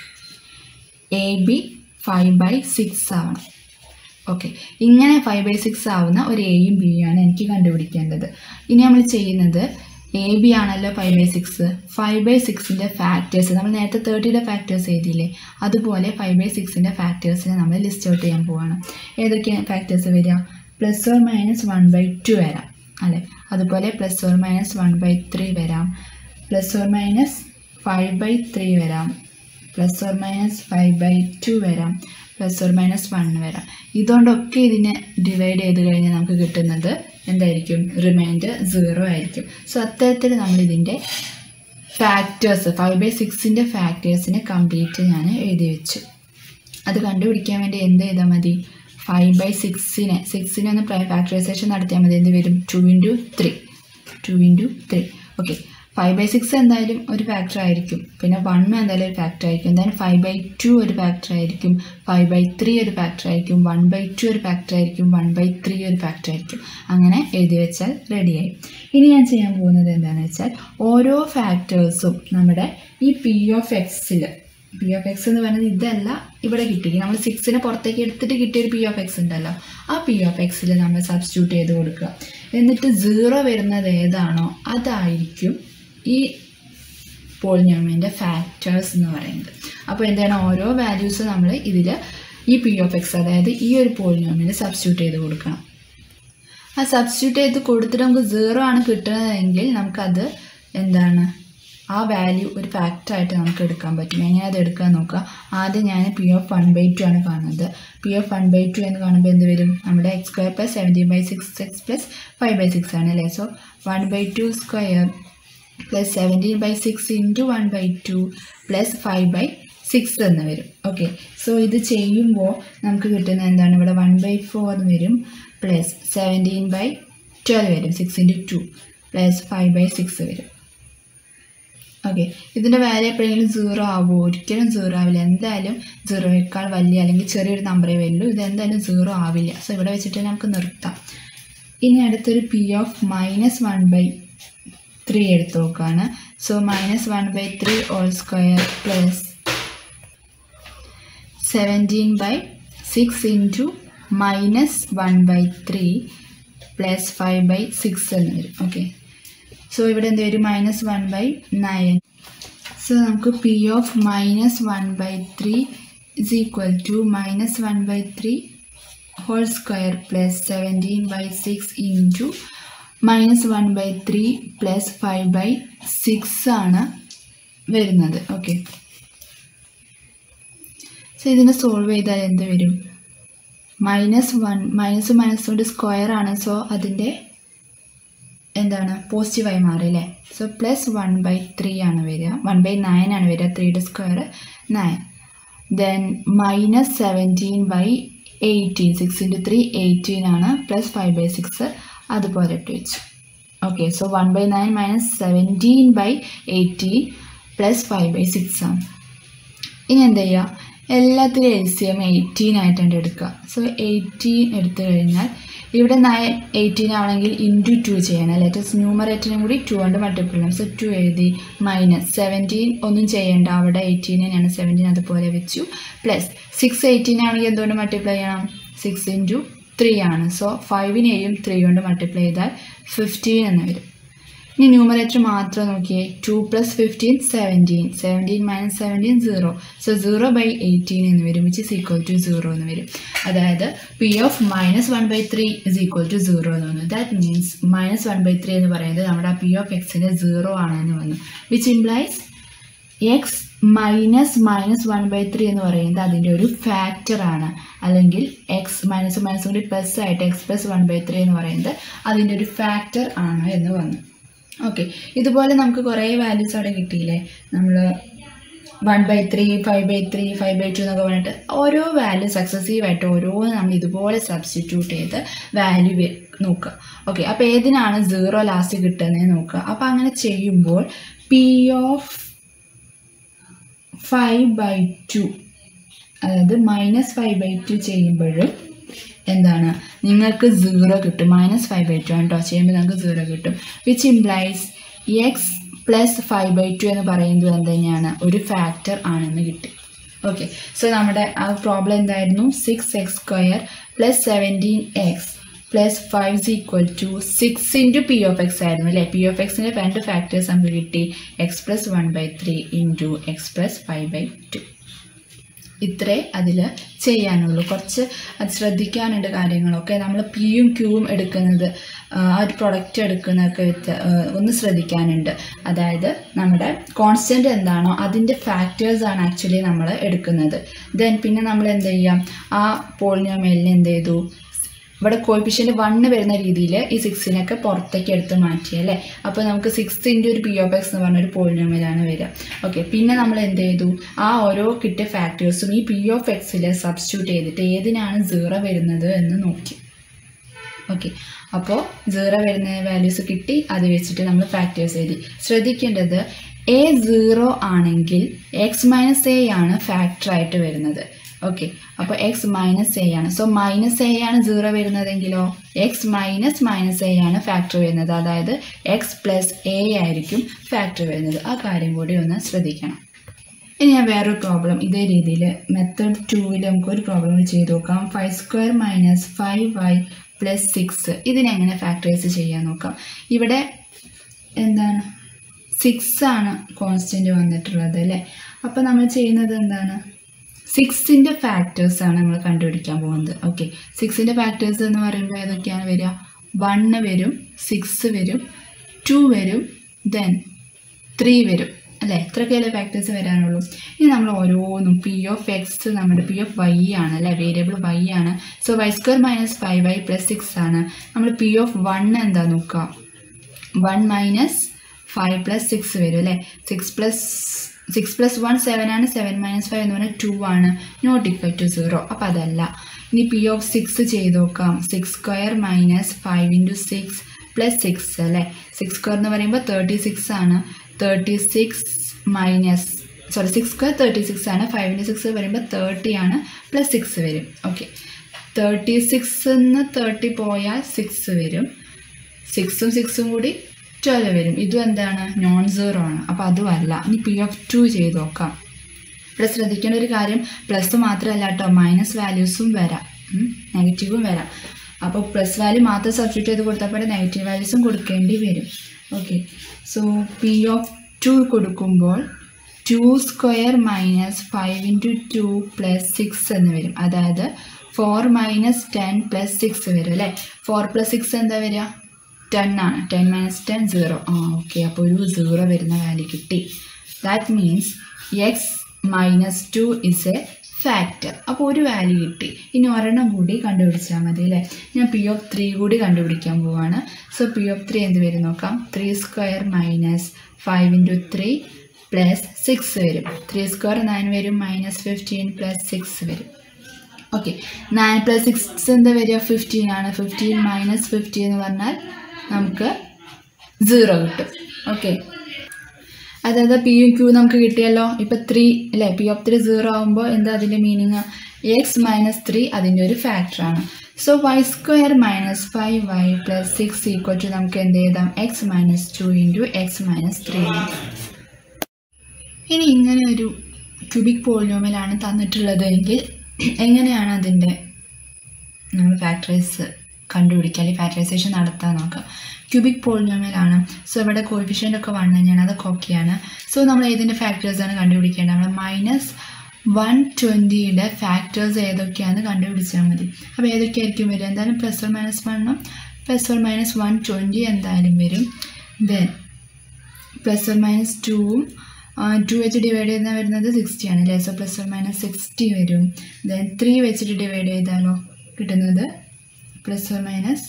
a b five by six ആവണം ഓക്കെ ഇങ്ങനെ ഫൈവ് ബൈ സിക്സ് ആവുന്ന ഒരു എയും ബിയും ആണ് എനിക്ക് കണ്ടുപിടിക്കേണ്ടത് ഇനി നമ്മൾ ചെയ്യുന്നത് എ ബി ആണല്ലോ five by six five by സിക്സിൻ്റെ ഫാക്ടേഴ്സ് നമ്മൾ നേരത്തെ തേർട്ടിയുടെ ഫാക്ടേഴ്സ് എഴുതിയില്ലേ അതുപോലെ ഫൈവ് ബൈ സിക്സിൻ്റെ ഫാക്ടേഴ്സിനെ നമ്മൾ ലിസ്റ്റ് ഔട്ട് ചെയ്യാൻ പോവാണ് ഏതൊക്കെയാണ് ഫാക്ടേഴ്സ് വരിക plus or minus one by two വരാം അല്ലേ അതുപോലെ plus or minus one by three വരാം plus or minus five by three വരാം plus or minus five by two വരാം പ്ലസ് ഓർ മൈനസ് വൺ വരാം ഇതുകൊണ്ടൊക്കെ ഇതിനെ ഡിവൈഡ് ചെയ്ത് കഴിഞ്ഞാൽ നമുക്ക് കിട്ടുന്നത് എന്തായിരിക്കും റിമൈൻഡർ സീറോ ആയിരിക്കും സോ അത്തരത്തിൽ നമ്മൾ ഇതിൻ്റെ ഫാക്ടേഴ്സ് ഫൈവ് ബൈ സിക്സിൻ്റെ ഫാക്ടേഴ്സിനെ കംപ്ലീറ്റ് ഞാൻ എഴുതി വെച്ചു അത് കണ്ടുപിടിക്കാൻ വേണ്ടി എന്ത് ചെയ്താൽ മതി ഫൈവ് ബൈ സിക്സിനെ സിക്സിനെ ഒന്ന് ഫാക്ടറൈസേഷൻ നടത്തിയാൽ മതി എന്ത് വരും two into three two into three okay five by six എന്തായാലും ഒരു ഫാക്ടർ ആയിരിക്കും പിന്നെ വണ്ണും എന്തായാലും ഒരു ഫാക്ടർ ആയിരിക്കും എന്തായാലും ഫൈവ് ബൈ ടു ഒരു ഫാക്ടർ ആയിരിക്കും ഫൈവ് ബൈ ത്രീ ഒരു ഫാക്ടർ ആയിരിക്കും വൺ ബൈ ടു ഒരു ഫാക്ടർ ആയിരിക്കും വൺ ബൈ ത്രീ ഒരു ഫാക്ടർ ആയിരിക്കും അങ്ങനെ എഴുതി വെച്ചാൽ റെഡിയായി ഇനി ഞാൻ ചെയ്യാൻ പോകുന്നത് എന്താണെന്ന് വെച്ചാൽ ഓരോ ഫാക്ടേഴ്സും നമ്മുടെ ഈ പി ഓഫ് എക്സിൽ പി ഓഫ് എക്സ് എന്ന് പറയുന്നത് ഇതല്ല ഇവിടെ കിട്ടി നമ്മൾ സിക്സിനെ പുറത്തേക്ക് എടുത്തിട്ട് കിട്ടിയൊരു പി ഓഫ് എക്സ് ഉണ്ടല്ലോ ആ പി ഓഫ് എക്സിൽ നമ്മൾ സബ്സ്റ്റിറ്റ്യൂട്ട് ചെയ്ത് കൊടുക്കുക എന്നിട്ട് സീറോ വരുന്നത് ഏതാണോ അതായിരിക്കും ഈ പോളിനോമിയൻ്റെ ഫാക്ടേഴ്സ് എന്ന് പറയുന്നത് അപ്പോൾ എന്താണ് ഓരോ വാല്യൂസ് നമ്മൾ ഇതിൽ ഈ പി ഓഫ് എക്സ് അതായത് ഈ ഒരു പോളിനോമിയൽ സബ്സ്റ്റിറ്റ്യൂട്ട് ചെയ്ത് കൊടുക്കണം ആ സബ്സ്റ്റിറ്റ്യൂട്ട് ചെയ്ത് കൊടുത്തിട്ട് നമുക്ക് സീറോ ആണ് കിട്ടുന്നതെങ്കിൽ നമുക്കത് എന്താണ് ആ വാല്യൂ ഒരു ഫാക്ടറായിട്ട് നമുക്ക് എടുക്കാൻ പറ്റും എങ്ങനെ അത് എടുക്കാൻ നോക്കുക ആദ്യം ഞാൻ p of one by two ആണ് കാണുന്നത് p of one by two എന്ന് കാണുമ്പോൾ എന്ത് വരും നമ്മുടെ x square plus seventeen by six x plus five by six ആണ് അല്ലേ so one by two square plus seventeen by six into one by two plus five by six എന്ന് വരും okay so ഇത് ചെയ്യുമ്പോൾ നമുക്ക് കിട്ടുന്ന എന്താണ് ഇവിടെ വൺ ബൈ ഫോർ എന്ന് വരും പ്ലസ് സെവൻറ്റീൻ ബൈ ട്വൽവ് വരും six into two plus five by six വരും ഓക്കെ ഇതിൻ്റെ വാല്യൂ എപ്പോഴെങ്കിലും സീറോ ആവുമോ ഒരിക്കലും സീറോ ആവില്ല എന്തായാലും സീറോയേക്കാൾ വലിയ അല്ലെങ്കിൽ ചെറിയൊരു നമ്പറേ വരുള്ളൂ ഇത് എന്തായാലും സീറോ ആവില്ല സോ ഇവിടെ വെച്ചിട്ട് നമുക്ക് നിർത്താം ഇനി അടുത്തൊരു p of minus one by three എടുത്ത് നോക്കുകയാണ് so minus one by three whole square plus seventeen by six into minus one by three plus five by six എന്ന് വരും ഓക്കെ സോ ഇവിടെ എന്ത് വരും minus one by nine so നമുക്ക് P of minus one by three is equal to minus one by three whole square plus seventeen by six into minus one by three plus five by six ആണ് വരുന്നത് okay so ഇതിനെ solve ചെയ്താൽ എന്ത് വരും minus one minus minus കൊണ്ട് square ആണ് so അതിൻ്റെ എന്താണ് പോസിറ്റീവായി മാറി അല്ലേ so plus one by three ആണ് വരിക വൺ ബൈ നയൻ ആണ് വരിക ത്രീയുടെ square nine then minus seventeen by eighteen six into three eighteen ആണ് പ്ലസ് ഫൈവ് ബൈ സിക്സ് അതുപോലെ ഇട്ട് വെച്ചു okay so one by nine minus seventeen by eighteen plus five by six ആണ് ഇനി എന്താ ചെയ്യുക എല്ലാത്തിലും എൽ സി എം എയ്റ്റീൻ ആയിട്ടുണ്ട് എടുക്കുക സോ എയ്റ്റീൻ എടുത്തു കഴിഞ്ഞാൽ ഇവിടെ നയൻ എയ്റ്റീൻ ആവണമെങ്കിൽ ഇൻറ്റു ടു ചെയ്യണം ലേറ്റസ്റ്റ് ന്യൂമറേറ്ററിനും കൂടി ടു കൊണ്ട് മൾട്ടിപ്പിൾ ചെയ്യണം സോ ടു എഴുതി മൈനസ് സെവൻറ്റീൻ ഒന്നും ചെയ്യേണ്ട അവിടെ എയ്റ്റീനെയാണ് സെവൻറ്റീൻ അതുപോലെ വെച്ചു പ്ലസ് സിക്സ് എയ്റ്റീൻ ആണെങ്കിൽ എന്തുകൊണ്ട് മൾട്ടിപ്ലൈ ചെയ്യണം സിക്സ് ഇൻറ്റു ത്രീ ആണ് സോ ഫൈവിനെയും ത്രീ കൊണ്ട് മൾട്ടിപ്ലൈ ചെയ്താൽ ഫിഫ്റ്റീൻ എന്ന് വരും ഇനി ന്യൂമറേറ്റർ മാത്രം നോക്കിയേ two plus fifteen seventeen seventeen minus seventeen zero so zero by eighteen എന്ന് വരും which is equal to zero എന്ന് വരും അതായത് P of minus one by three is equal to zero എന്ന് വന്നു that means minus one by three എന്ന് പറയുന്നത് നമ്മുടെ ആ പി ഓഫ് എക്സിൻ്റെ സീറോ ആണെന്ന് വന്നു which implies x minus minus one by three എന്ന് പറയുന്നത് അതിൻ്റെ ഒരു ഫാക്ടർ ആണ് അല്ലെങ്കിൽ എക്സ് മൈനസ് മൈനസ് കൂടി പ്ലസ് ആയിട്ട് x plus one by three എന്ന് പറയുന്നത് അതിൻ്റെ ഒരു ഫാക്ടർ ആണ് എന്ന് വന്നു ഓക്കെ ഇതുപോലെ നമുക്ക് കുറേ വാല്യൂസ് അവിടെ കിട്ടിയില്ലേ നമ്മൾ one by three five by three five by two എന്നൊക്കെ പറഞ്ഞിട്ട് ഓരോ വാല്യൂ സക്സസീവ് ആയിട്ട് ഓരോന്ന് നമ്മൾ ഇതുപോലെ സബ്സ്റ്റിറ്റ്യൂട്ട് ചെയ്ത് വാല്യൂ നോക്കുക ഓക്കെ അപ്പോൾ ഏതിനാണ് സീറോ ലാസ്റ്റ് കിട്ടുന്നത് നോക്കുക അപ്പോൾ അങ്ങനെ ചെയ്യുമ്പോൾ p of five by two അതായത് മൈനസ് ഫൈവ് ബൈ ടു ചെയ്യുമ്പോഴും എന്താണ് നിങ്ങൾക്ക് സീറോ കിട്ടും മൈനസ് ഫൈവ് ബൈ ടു ആണ് കേട്ടോ ചെയ്യുമ്പോൾ നിങ്ങൾക്ക് സീറോ കിട്ടും which implies x plus five by two എന്ന് പറയുന്നത് എന്ത് തന്നെയാണ് ഒരു ഫാക്ടർ ആണെന്ന് കിട്ടി ഓക്കെ സോ നമ്മുടെ ആ പ്രോബ്ലം എന്തായിരുന്നു six x square plus seventeen x plus five is equal to six into p of x ആയിരുന്നു അല്ലേ പി ഓഫ് എക്സിൻ്റെ രണ്ട് ഫാക്ടേഴ്സ് നമുക്ക് കിട്ടി x plus one by three into x plus five by two ഇത്രേ അതിൽ ചെയ്യാനുള്ളൂ കുറച്ച് അത് ശ്രദ്ധിക്കാനുണ്ട് കാര്യങ്ങളൊക്കെ നമ്മൾ പിയും ക്യൂവും എടുക്കുന്നത് ആ ഒരു പ്രൊഡക്റ്റ് എടുക്കുന്നതൊക്കെ വ്യത്യ ഒന്ന് ശ്രദ്ധിക്കാനുണ്ട് അതായത് നമ്മുടെ കോൺസ്റ്റൻ്റ് എന്താണോ അതിൻ്റെ ഫാക്ടേഴ്സാണ് ആക്ച്വലി നമ്മൾ എടുക്കുന്നത് ദെൻ പിന്നെ നമ്മൾ എന്ത് ചെയ്യാം ആ പോളിനോമിയലിനെ എന്ത് ചെയ്തു ഇവിടെ കോയിഫിഷ്യൻ്റ് വണ്ണ് വരുന്ന രീതിയിൽ ഈ സിക്സിനൊക്കെ പുറത്തേക്ക് എടുത്ത് മാറ്റി അല്ലേ അപ്പോൾ നമുക്ക് സിക്സ് ഇൻറ്റു ഒരു പി ഓഫ് എക്സ് എന്ന് പറഞ്ഞൊരു പോളിനോമിയലാണ് വരിക ഓക്കെ പിന്നെ നമ്മൾ എന്ത് ചെയ്തു ആ ഓരോ കിട്ടിയ ഫാക്ടേഴ്സും ഈ പി ഓഫ് എക്സിൽ സബ്സ്റ്റിറ്റ്യൂട്ട് ചെയ്തിട്ട് ഏതിനാണ് സീറോ വരുന്നത് എന്ന് നോക്കി ഓക്കെ അപ്പോൾ സീറോ വരുന്ന വാല്യൂസ് കിട്ടി അത് വെച്ചിട്ട് നമ്മൾ ഫാക്ടേഴ്സ് എഴുതി ശ്രദ്ധിക്കേണ്ടത് എ സീറോ ആണെങ്കിൽ എക്സ് മൈനസ് എ ആണ് ഫാക്ടറായിട്ട് വരുന്നത് ഓക്കെ അപ്പോൾ എക്സ് മൈനസ് എ ആണ് സോ മൈനസ് എ ആണ് സീറോ വരുന്നതെങ്കിലോ എക്സ് മൈനസ് മൈനസ് എ ആണ് ഫാക്ടർ വരുന്നത് അതായത് എക്സ് പ്ലസ് എ ആയിരിക്കും ഫാക്ടർ വരുന്നത് ആ കാര്യം കൂടി ഒന്ന് ശ്രദ്ധിക്കണം ഇനി ഞാൻ വേറൊരു പ്രോബ്ലം ഇതേ രീതിയിൽ മെത്തേഡ് ടൂവിൽ നമുക്ക് ഒരു പ്രോബ്ലം ചെയ്ത് നോക്കാം five square minus five y plus six ഇതിനെങ്ങനെ ഫാക്ടറൈസ് ചെയ്യാൻ നോക്കാം ഇവിടെ എന്താണ് സിക്സ് ആണ് കോൺസ്റ്റൻറ്റ് വന്നിട്ടുള്ളത് അല്ലേ അപ്പോൾ നമ്മൾ ചെയ്യുന്നത് എന്താണ് സിക്സിൻ്റെ ഫാക്ടേഴ്സാണ് നമ്മൾ കണ്ടുപിടിക്കാൻ പോകുന്നത് ഓക്കെ സിക്സിൻ്റെ ഫാക്ടേഴ്സ് എന്ന് പറയുമ്പോൾ ഏതൊക്കെയാണ് വരിക വണ്ണ് വരും സിക്സ് വരും ടു വരും ദെൻ ത്രീ വരും അല്ലേ ഇത്രയൊക്കെയല്ലേ ഫാക്ടേഴ്സ് വരാനുള്ളൂ ഇനി നമ്മൾ ഓരോന്നും പി ഓഫ് എക്സ് നമ്മുടെ പി ഓഫ് വൈ ആണ് അല്ലേ വേരിയബിൾ വൈ ആണ് so y square minus five y plus six ആണ് നമ്മൾ പി ഓഫ് വൺ എന്താ നോക്കുക one minus five plus six വരും അല്ലേ six plus six plus one seven ആണ് സെവൻ മൈനസ് ഫൈവ് എന്ന് പറഞ്ഞാൽ ടു ആണ് നോട്ട് ഇക്വൽ ടു സീറോ അപ്പോൾ അതല്ല ഇനി പി ഓഫ് സിക്സ് ചെയ്ത് നോക്കാം six square minus five into six plus six അല്ലേ സിക്സ് സ്ക്വയർ എന്ന് പറയുമ്പോൾ തേർട്ടി സിക്സ് ആണ് thirty six minus sorry six square thirty six ആണ് ഫൈവിൻ്റെ സിക്സ് വരുമ്പോൾ തേർട്ടി ആണ് പ്ലസ് സിക്സ് വരും ഓക്കെ തേർട്ടി സിക്സ് തേർട്ടി പോയാൽ സിക്സ് വരും സിക്സും സിക്സും കൂടി ട്വൽവ് വരും ഇതും എന്താണ് നോൺ സീറോ ആണ് അപ്പോൾ അതും അല്ല ഇനി പി ഓഫ് ടു ചെയ്ത് നോക്കാം ഇവിടെ ശ്രദ്ധിക്കേണ്ട ഒരു കാര്യം പ്ലസ് മാത്രമല്ല കേട്ടോ മൈനസ് വാല്യൂസും വരാം നെഗറ്റീവും വരാം അപ്പോൾ പ്ലസ് വാല്യൂ മാത്രം സബ്സ്റ്റിറ്റ്യൂട്ട് ചെയ്ത് കൊടുത്തപ്പോൾ നെഗറ്റീവ് വാല്യൂസും കൊടുക്കേണ്ടി വരും okay so p of two കൊടുക്കുമ്പോൾ two square minus five into two plus six എന്ന് വരും അതായത് four minus ten plus six വരും അല്ലേ ഫോർ പ്ലസ് സിക്സ് എന്താ വരിക ടെൻ ആണ് ടെൻ മൈനസ് ടെൻ സീറോ ആ ഓക്കെ അപ്പോൾ ഒരു സീറോ വരുന്ന വാല്യൂ കിട്ടി that means x minus two is a factor അപ്പോൾ ഒരു വാല്യൂ കിട്ടി ഇനി ഒരെണ്ണം കൂടി കണ്ടുപിടിച്ചാൽ മതി അല്ലേ ഞാൻ പി ഓഫ് ത്രീ കൂടി കണ്ടുപിടിക്കാൻ പോവാണ് സോ പി ഓഫ് ത്രീ എന്ത് വരും നോക്കാം three square minus five into three plus six വരും ത്രീ സ്ക്വയർ നയൻ വരും മൈനസ് ഫിഫ്റ്റീൻ പ്ലസ് സിക്സ് വരും ഓക്കെ നയൻ പ്ലസ് സിക്സ് എന്താ വരിക ഫിഫ്റ്റീൻ ആണ് ഫിഫ്റ്റീൻ മൈനസ് ഫിഫ്റ്റീൻ എന്ന് പറഞ്ഞാൽ നമുക്ക് സീറോ കിട്ടും ഓക്കെ അതായത് പി യു ക്യൂ നമുക്ക് കിട്ടിയല്ലോ ഇപ്പം ത്രീ അല്ലേ പി ഓഫ് ത്രീ സീറോ ആകുമ്പോൾ എന്താ അതിൻ്റെ മീനിങ് എക്സ് മൈനസ് ത്രീ അതിൻ്റെ ഒരു ഫാക്ടറാണ് so y square minus five y plus six equal to നമുക്ക് എന്ത് എഴുതാം x minus two into x minus three ഇനി ഇങ്ങനെ ഒരു ക്യൂബിക് പോളിനോമിലാണ് തന്നിട്ടുള്ളത് എങ്കിൽ എങ്ങനെയാണ് അതിൻ്റെ നമ്മൾ ഫാക്ടറൈസ് കണ്ടുപിടിക്കുക അല്ലെങ്കിൽ ഫാക്ടറൈസേഷൻ നടത്താൻ നോക്കാം ക്യൂബിക് പോളിനോമിയലാണ് സോ ഇവിടെ കോയിഫിഷ്യൻ്റ് ഒക്കെ വൺ തന്നെയാണ് അതൊക്കെ ഓക്കെയാണ് സോ നമ്മൾ ഏതിൻ്റെ ഫാക്ടേഴ്സാണ് കണ്ടുപിടിക്കേണ്ടത് നമ്മൾ മൈനസ് വൺ ട്വൻറ്റിയുടെ ഫാക്ടേഴ്സ് ഏതൊക്കെയാണെന്ന് കണ്ടുപിടിച്ചാൽ മതി അപ്പോൾ ഏതൊക്കെയായിരിക്കും വരിക എന്തായാലും പ്ലസ് ഓർ മൈനസ് വണ്ണും plus or minus one twenty എന്തായാലും വരും ദെൻ പ്ലസ് ഓർ മൈനസ് ടൂവും ടു വെച്ച് ഡിവൈഡ് ചെയ്താൽ വരുന്നത് സിക്സ്റ്റി ആണ് അല്ലേ so plus or minus sixty വരും ദെൻ ത്രീ വെച്ചിട്ട് ഡിവൈഡ് ചെയ്താലോ കിട്ടുന്നത് പ്ലസ് ഓർ മൈനസ്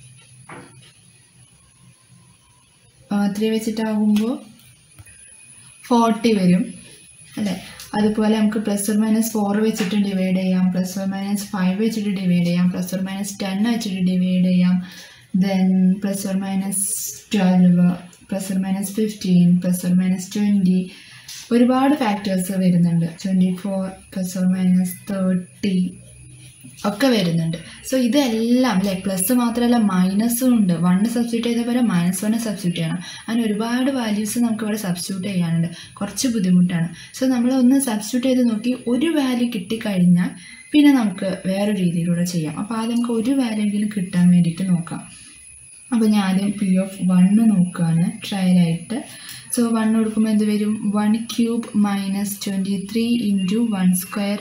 ത്രീ വെച്ചിട്ടാകുമ്പോൾ ഫോർട്ടി വരും അല്ലേ അതുപോലെ നമുക്ക് പ്ലസ് ഓർ മൈനസ് ഫോർ വെച്ചിട്ട് ഡിവൈഡ് ചെയ്യാം പ്ലസ് ഓർ മൈനസ് ഫൈവ് വെച്ചിട്ട് ഡിവൈഡ് ചെയ്യാം പ്ലസ് ഓർ മൈനസ് ടെൻ വെച്ചിട്ട് ഡിവൈഡ് ചെയ്യാം then plus or minus twelve plus or minus fifteen plus or minus twenty ഒരുപാട് ഫാക്ടേഴ്സ് വരുന്നുണ്ട് twenty four plus or minus thirty ഒക്കെ വരുന്നുണ്ട് so ഇതെല്ലാം അല്ലേ പ്ലസ് മാത്രമല്ല മൈനസും ഉണ്ട് വണ്ണ് സബ്സ്റ്റിറ്റ്യൂട്ട് ചെയ്ത പോലെ മൈനസ് വണ്ണ് സബ്സ്റ്റിറ്റ്യൂട്ട് ചെയ്യണം അങ്ങനെ ഒരുപാട് വാല്യൂസ് നമുക്ക് ഇവിടെ സബ്സ്റ്റിറ്റ്യൂട്ട് ചെയ്യാനുണ്ട് കുറച്ച് ബുദ്ധിമുട്ടാണ് സോ നമ്മൾ ഒന്ന് സബ്സ്റ്റിറ്റ്യൂട്ട് ചെയ്ത് നോക്കി ഒരു വാല്യൂ കിട്ടിക്കഴിഞ്ഞാൽ പിന്നെ നമുക്ക് വേറൊരു രീതിയിലൂടെ ചെയ്യാം അപ്പോൾ ആദ്യം നമുക്ക് ഒരു വാല്യൂ എങ്കിലും കിട്ടാൻ വേണ്ടിയിട്ട് നോക്കാം അപ്പോൾ ഞാൻ ആദ്യം പി ഓഫ് വണ്ണ് നോക്കുകയാണ് ട്രയലായിട്ട് സോ വൺ കൊടുക്കുമ്പോൾ എന്ത് വരും one cube minus twenty three into one square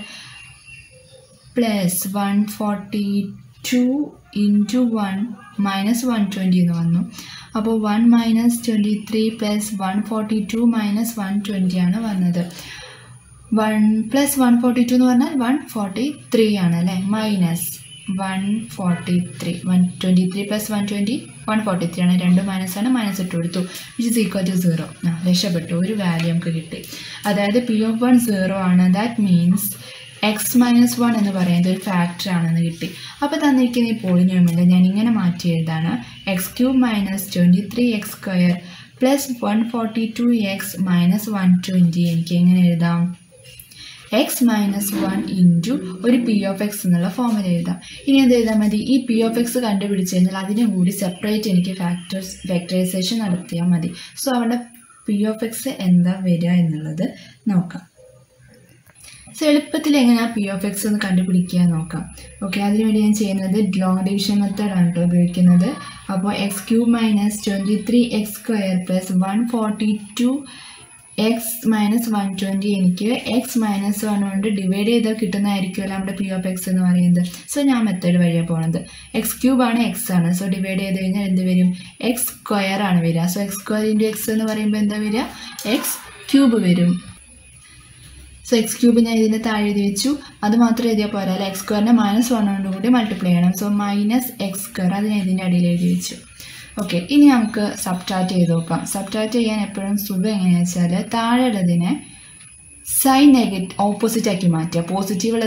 plus one forty two into one minus one twenty എന്ന് വന്നു അപ്പോൾ one minus twenty three plus one forty two minus one twenty ആണ് വന്നത് one plus one forty two എന്ന് പറഞ്ഞാൽ one forty three ആണ് അല്ലേ minus one forty three one twenty three plus one twenty one forty three ആണ് രണ്ട് minus ആണ് minus ഇട്ട് കൊടുത്തു which is equal to zero ആ രക്ഷപ്പെട്ടു ഒരു വാല്യൂ നമുക്ക് കിട്ടി അതായത് പി ഓഫ് വൺ സീറോ ആണ് that means x minus one എന്ന് പറയുന്നത് ഒരു ഫാക്ടർ ആണെന്ന് കിട്ടി അപ്പോൾ തന്നിരിക്കുന്ന ഈ പോളിനോമിയൽ ഞാൻ ഇങ്ങനെ മാറ്റി എഴുതാണ് x cube minus twenty three x square plus one forty two X minus one twenty എനിക്ക് എങ്ങനെ എഴുതാം എക്സ് മൈനസ് വൺ ഇൻറ്റു ഒരു പി ഓഫ് എക്സ് എന്നുള്ള ഫോമിൽ എഴുതാം ഇനി എന്ത് ചെയ്താൽ മതി ഈ പി ഓഫ് എക്സ് കണ്ടുപിടിച്ച് കഴിഞ്ഞാൽ അതിനെ കൂടി സെപ്പറേറ്റ് എനിക്ക് ഫാക്ടേഴ്സ് ഫാക്ടറൈസേഷൻ നടത്തിയാൽ മതി സോ അവിടെ പി ഓഫ് എക്സ് എന്താ വരിക എന്നുള്ളത് നോക്കാം സോ എളുപ്പത്തിൽ എങ്ങനെയാണ് പി ഓഫ് എക്സ് എന്ന് കണ്ടുപിടിക്കുക നോക്കാം ഓക്കെ അതിനുവേണ്ടി ഞാൻ ചെയ്യുന്നത് ലോങ് ഡിവിഷൻ മെത്തേഡാണ് കേട്ടോ ഉപയോഗിക്കുന്നത് അപ്പോൾ x cube minus twenty three x square plus one forty two X minus one twenty എനിക്ക് എക്സ് മൈനസ് വൺ കൊണ്ട് ഡിവൈഡ് ചെയ്താൽ കിട്ടുന്നതായിരിക്കുമല്ലോ നമ്മുടെ പി ഓഫ് എക്സ് എന്ന് പറയുന്നത് സോ ഞാൻ മെത്തേഡ് വഴിയാണ് പോകുന്നത് എക്സ് ക്യൂബ് ആണ് എക്സ് ആണ് സോ ഡിവൈഡ് ചെയ്ത് കഴിഞ്ഞാൽ എന്ത് വരും എക്സ് സ്ക്വയർ ആണ് വരിക so x square into x എന്ന് പറയുമ്പോൾ എന്താ വരിക എക്സ് ക്യൂബ് വരും സോ എക്സ് ക്യൂബ് ഞാൻ ഇതിൻ്റെ താഴെ എഴുതി വെച്ചു അത് മാത്രം എഴുതിയാൽ പോരാ അല്ല എക്സ് സ്ക്വയറിനെ മൈനസ് വൺ കൊണ്ട് കൂടി മൾട്ടിപ്ലൈ ചെയ്യണം സോ മൈനസ് എക്സ് സ്ക്വയർ അതിനെ ഇതിൻ്റെ അടിയിൽ എഴുതി വെച്ചു ഓക്കെ ഇനി നമുക്ക് സബ്ട്രാക്റ്റ് ചെയ്ത് നോക്കാം സബ്ട്രാക്റ്റ് ചെയ്യാൻ എപ്പോഴും സുഖം എങ്ങനെയാണെന്ന് വെച്ചാൽ താഴെയുള്ളതിനെ സൈൻ നെഗറ്റീവ് ഓപ്പോസിറ്റ് ആക്കി മാറ്റുക പോസിറ്റീവ് ഉള്ളത്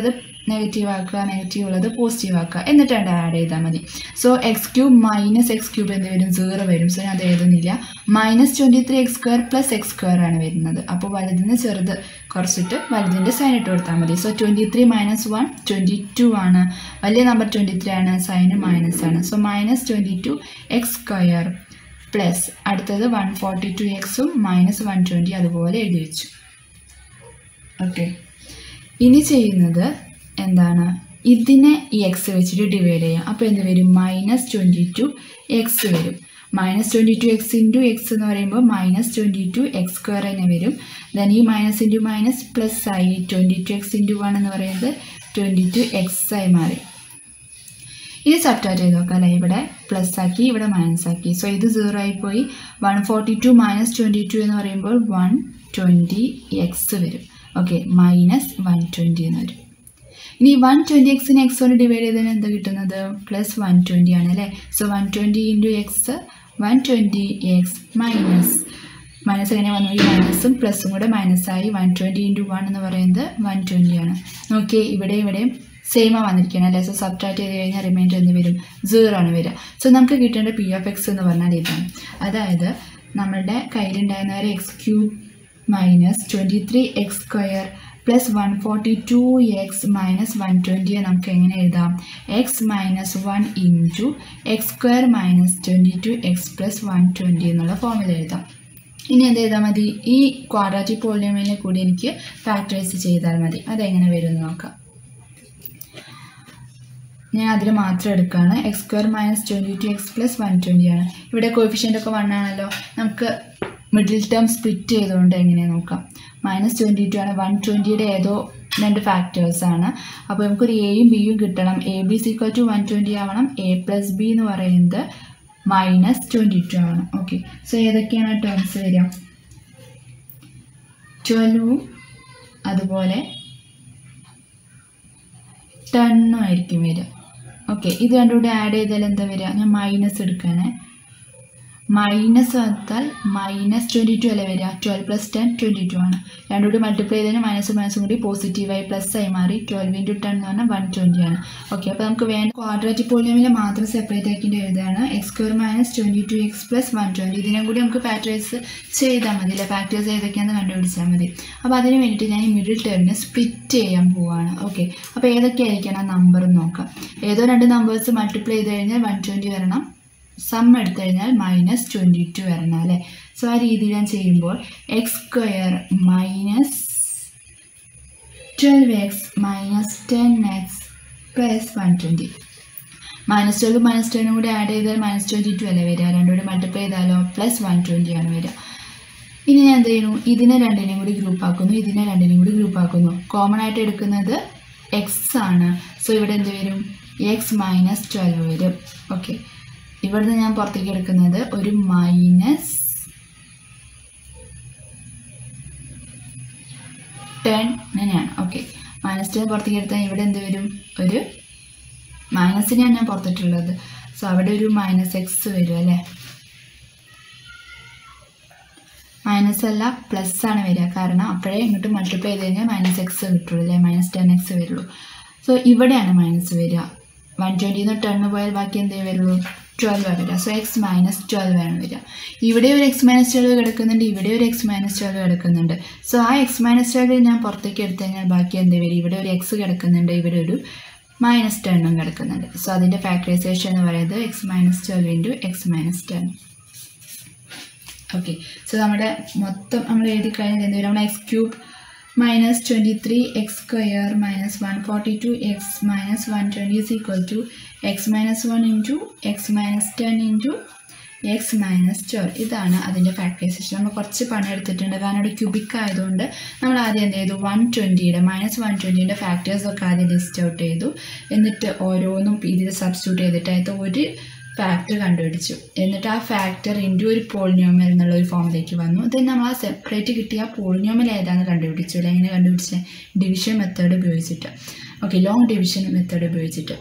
നെഗറ്റീവ് ആക്കുക നെഗറ്റീവ് ഉള്ളത് പോസിറ്റീവ് ആക്കുക എന്നിട്ടാണ് ആഡ് ചെയ്താൽ മതി so x cube minus x cube എന്ത് വരും സീറോ വരും സോ ഞാൻ അത് എഴുതുന്നില്ല minus twenty three x square plus x square ആണ് വരുന്നത് അപ്പോൾ വലുതിന് ചെറുത് കുറച്ചിട്ട് വലുതിൻ്റെ സൈൻ ഇട്ട് കൊടുത്താൽ മതി so twenty three minus one twenty two ആണ് വലിയ നമ്പർ ട്വൻറ്റി ത്രീ ആണ് സൈന് മൈനസ് ആണ് so minus twenty two X square plus അടുത്തത് വൺ ഫോർട്ടി ടു എക്സും മൈനസ് വൺ ട്വൻറ്റി അതുപോലെ എഴുതി വെച്ചു ഓക്കെ ഇനി ചെയ്യുന്നത് എന്താണ് ഇതിനെ ഈ എക്സ് വെച്ചിട്ട് ഡിവൈഡ് ചെയ്യാം അപ്പോൾ എന്ത് വരും മൈനസ് ട്വൻറ്റി ടു എക്സ് വരും minus twenty two x into x എന്ന് പറയുമ്പോൾ minus twenty two X square തന്നെ വരും ദെൻ ഈ മൈനസ് ഇൻറ്റു മൈനസ് പ്ലസ് ആയി twenty two x into one എന്ന് പറയുന്നത് ട്വൻറ്റി ടു എക്സ് ആയി മാറി ഇനി സബ്ട്രാക്ട് ചെയ്ത് നോക്കാം അല്ലേ ഇവിടെ പ്ലസ് ആക്കി ഇവിടെ മൈനസ് ആക്കി സോ ഇത് സീറോ ആയി പോയി one forty two minus twenty two എന്ന് പറയുമ്പോൾ വൺ ട്വൻറ്റി എക്സ് വരും ഓക്കെ മൈനസ് വൺ ട്വൻറ്റി എന്ന് വരും ഇനി വൺ ട്വൻറ്റി എക്സിന് എക്സ് കൊണ്ട് ഡിവൈഡ് ചെയ്തതിന് എന്താ കിട്ടുന്നത് പ്ലസ് വൺ ട്വൻറ്റി ആണ് അല്ലേ so one twenty into x one twenty x minus minus എങ്ങനെ വന്നു ഈ മൈനസും പ്ലസും കൂടെ മൈനസായി വൺ ട്വൻറ്റി ഇൻറ്റു വൺ എന്ന് പറയുന്നത് വൺ ട്വൻറ്റി ആണ് നോക്കിയേ ഇവിടെ ഇവിടെയും സെയിം വന്നിരിക്കുകയാണ് അല്ലേ സോ സബ്ട്രാക്ട് ചെയ്ത് കഴിഞ്ഞാൽ റിമൈൻഡർ എന്ന് വരും സീറോ ആണ് വരിക സോ നമുക്ക് കിട്ടേണ്ട പി ഓഫ് എക്സ് എന്ന് പറഞ്ഞാൽ ഇതാണ് അതായത് നമ്മളുടെ കയ്യിലുണ്ടായിരുന്ന ഒരു x cube minus twenty three x square plus one forty two X minus one ട്വൻറ്റിയെ നമുക്ക് എങ്ങനെ എഴുതാം x minus one into x square minus twenty two X plus one twenty എന്നുള്ള ഫോമിൽ എഴുതാം ഇനി എന്ത് ചെയ്താൽ മതി ഈ ക്വാഡ്രാറ്റിക് പോളിനോമിയലിനെ കൂടി എനിക്ക് ഫാക്ടറൈസ് ചെയ്താൽ മതി അതെങ്ങനെ വരും എന്ന് നോക്കാം ഞാൻ അതിൽ മാത്രം എടുക്കുകയാണ് x square minus twenty two X plus one twenty ആണ് ഇവിടെ കോഫിഷ്യൻ്റ് ഒക്കെ വൺ ആണല്ലോ നമുക്ക് മിഡിൽ ടേം സ്പ്ലിറ്റ് ചെയ്തുകൊണ്ട് എങ്ങനെ നോക്കാം മൈനസ് ട്വൻറ്റി ടു ആണ് വൺ ട്വൻറ്റിയുടെ ഏതോ രണ്ട് ഫാക്ടേഴ്സ് ആണ് അപ്പോൾ നമുക്കൊരു എയും ബിയും കിട്ടണം a b equal to one twenty ആവണം എ പ്ലസ് ബി എന്ന് പറയുന്നത് മൈനസ് ട്വൻറ്റി ടു ആവണം ഓക്കെ സോ ഏതൊക്കെയാണ് ടേംസ് വരിക ട്വൽവും അതുപോലെ ടെണ്ണും ആയിരിക്കും വരിക ഓക്കെ ഇത് രണ്ടും കൂടി ആഡ് ചെയ്താൽ എന്താ വരിക ഞാൻ മൈനസ് എടുക്കാനേ മൈനസ് വന്നാൽ മൈനസ് ട്വൻറ്റി ടു അല്ലേ വരിക twelve plus ten twenty two ആണ് രണ്ടും കൂടി മൾട്ടിപ്ലൈ ചെയ്തതിന് മൈനസ് മൈനസും കൂടി പോസിറ്റീവായി പ്ലസ് ആയി മാറി ട്വൽവ് ഇൻറ്റു ടെൻ എന്ന് പറഞ്ഞാൽ വൺ ട്വൻറ്റി ആണ് ഓക്കെ അപ്പോൾ നമുക്ക് വേണ്ട ക്വാഡ്രാറ്റിക് പോളിയോമിൽ മാത്രം സെപ്പറേറ്റ് ആക്കിയിട്ട് എഴുതാണ് x square minus twenty two X plus one twenty ഇതിനെ കൂടി നമുക്ക് ഫാക്ടറൈസ് ചെയ്താൽ മതി അല്ലേ ഫാക്ടേഴ്സ് ഏതൊക്കെയാണെന്ന് കണ്ടുപിടിച്ചാൽ മതി അപ്പോൾ അതിന് വേണ്ടിയിട്ട് ഞാൻ ഈ മിഡിൽ ടേമിനെ സ്പ്ലിറ്റ് ചെയ്യാൻ പോവാണ് ഓക്കെ അപ്പോൾ ഏതൊക്കെയായിരിക്കണം ആ നമ്പർ നോക്കാം ഏതോ രണ്ട് നമ്പേഴ്സ് മൾട്ടിപ്ലൈ ചെയ്ത് കഴിഞ്ഞാൽ വൺ ട്വൻറ്റി വരണം സം എടുത്തു കഴിഞ്ഞാൽ മൈനസ് ട്വൻറ്റി ടു വരണം അല്ലേ സോ ആ രീതിയിൽ ഞാൻ ചെയ്യുമ്പോൾ x square minus twelve x minus ten x plus one twenty minus twelve minus ടെന്നും കൂടി ആഡ് ചെയ്താൽ മൈനസ് ട്വൻറ്റി ടു അല്ലേ വരിക രണ്ടും കൂടി മൾട്ടിപ്ലൈ ചെയ്താലോ പ്ലസ് വൺ ട്വൻറ്റി ആണ് വരിക ഇനി ഞാൻ എന്ത് ചെയ്യുന്നു ഇതിനെ രണ്ടിനെയും കൂടി ഗ്രൂപ്പ് ആക്കുന്നു ഇതിനെ രണ്ടിനെയും കൂടി ഗ്രൂപ്പ് ആക്കുന്നു കോമൺ ആയിട്ട് എടുക്കുന്നത് എക്സ് ആണ് സോ ഇവിടെ എന്ത് വരും എക്സ് മൈനസ് ട്വൽവ് വരും ഓക്കെ ഇവിടുന്ന് ഞാൻ പുറത്തേക്ക് എടുക്കുന്നത് ഒരു മൈനസ് ടെൻ അങ്ങനെയാണ് ഓക്കെ മൈനസ് ടെൻ പുറത്തേക്ക് എടുത്താൽ ഇവിടെ എന്ത് വരും ഒരു മൈനസിനെയാണ് ഞാൻ പുറത്തിട്ടുള്ളത് സോ അവിടെ ഒരു മൈനസ് എക്സ് വരും അല്ലേ മൈനസ് അല്ല പ്ലസ് ആണ് വരിക കാരണം അപ്പോഴേ ഇങ്ങോട്ട് മൾട്ടിപ്ലൈ ചെയ്ത് കഴിഞ്ഞാൽ മൈനസ് എക്സ് കിട്ടുള്ളൂ അല്ലേ മൈനസ് ടെൻ എക്സ് വരുള്ളൂ സോ ഇവിടെയാണ് മൈനസ് വരിക വൺ ട്വൻറ്റിന്ന് ടെണ്ണ് പോയാൽ ബാക്കി എന്തേ വരുള്ളൂ ട്വൽവ് ആണ് വരിക സോ എക്സ് മൈനസ് ട്വൽവ് ആണ് വരിക ഇവിടെ ഒരു എക്സ് മൈനസ് ട്വൽവ് കിടക്കുന്നുണ്ട് ഇവിടെ ഒരു എക്സ് മൈനസ് ട്വൽവ് കിടക്കുന്നുണ്ട് സോ ആ എക്സ് മൈനസ് ട്വൽവ് ഞാൻ പുറത്തേക്ക് എടുത്തു കഴിഞ്ഞാൽ ബാക്കി എന്തേ വരും ഇവിടെ ഒരു എക്സ് കിടക്കുന്നുണ്ട് ഇവിടെ ഒരു മൈനസ് ടെണ്ണും കിടക്കുന്നുണ്ട് സോ അതിൻ്റെ ഫാക്ടറൈസേഷൻ എന്ന് പറയുന്നത് x minus twelve into x minus ten okay so നമ്മുടെ മൊത്തം നമ്മൾ എഴുതി കഴിഞ്ഞാൽ എന്ത് വരും നമ്മൾ x cube minus twenty three x square minus one forty two X minus one twenty is equal to X minus one into x minus ten into x minus twelve ഇതാണ് അതിൻ്റെ ഫാക്ടറൈസേഷൻ നമ്മൾ കുറച്ച് പണി എടുത്തിട്ടുണ്ട് കാരണം ഇവിടെ ക്യൂബിക് ആയതുകൊണ്ട് നമ്മൾ ആദ്യം എന്ത് ചെയ്തു വൺ ട്വൻറ്റിയുടെ മൈനസ് വൺ ട്വൻറ്റീൻ്റെ ഫാക്ടേഴ്സൊക്കെ ആദ്യം ലിസ്റ്റ് ഔട്ട് ചെയ്തു എന്നിട്ട് ഓരോന്നും ഇതിൽ സബ്സ്റ്റിറ്റ്യൂട്ട് ചെയ്തിട്ട് അതിൽ ഒരു ഫാക്ടർ കണ്ടുപിടിച്ചു എന്നിട്ട് ആ ഫാക്ടർ ഇൻറ്റു ഒരു പോളിനോമിയൽ എന്നുള്ള ഒരു ഫോമിലേക്ക് വന്നു ദെൻ നമ്മൾ ആ സെപ്പറേറ്റ് കിട്ടിയ പോളിനോമിയൽ ഏതാണെന്ന് കണ്ടുപിടിച്ചു അല്ലെ എങ്ങനെ കണ്ടുപിടിച്ചത് ഡിവിഷൻ മെത്തേഡ് ഉപയോഗിച്ചിട്ട് ഓക്കെ ലോങ് ഡിവിഷൻ മെത്തേഡ് ഉപയോഗിച്ചിട്ട്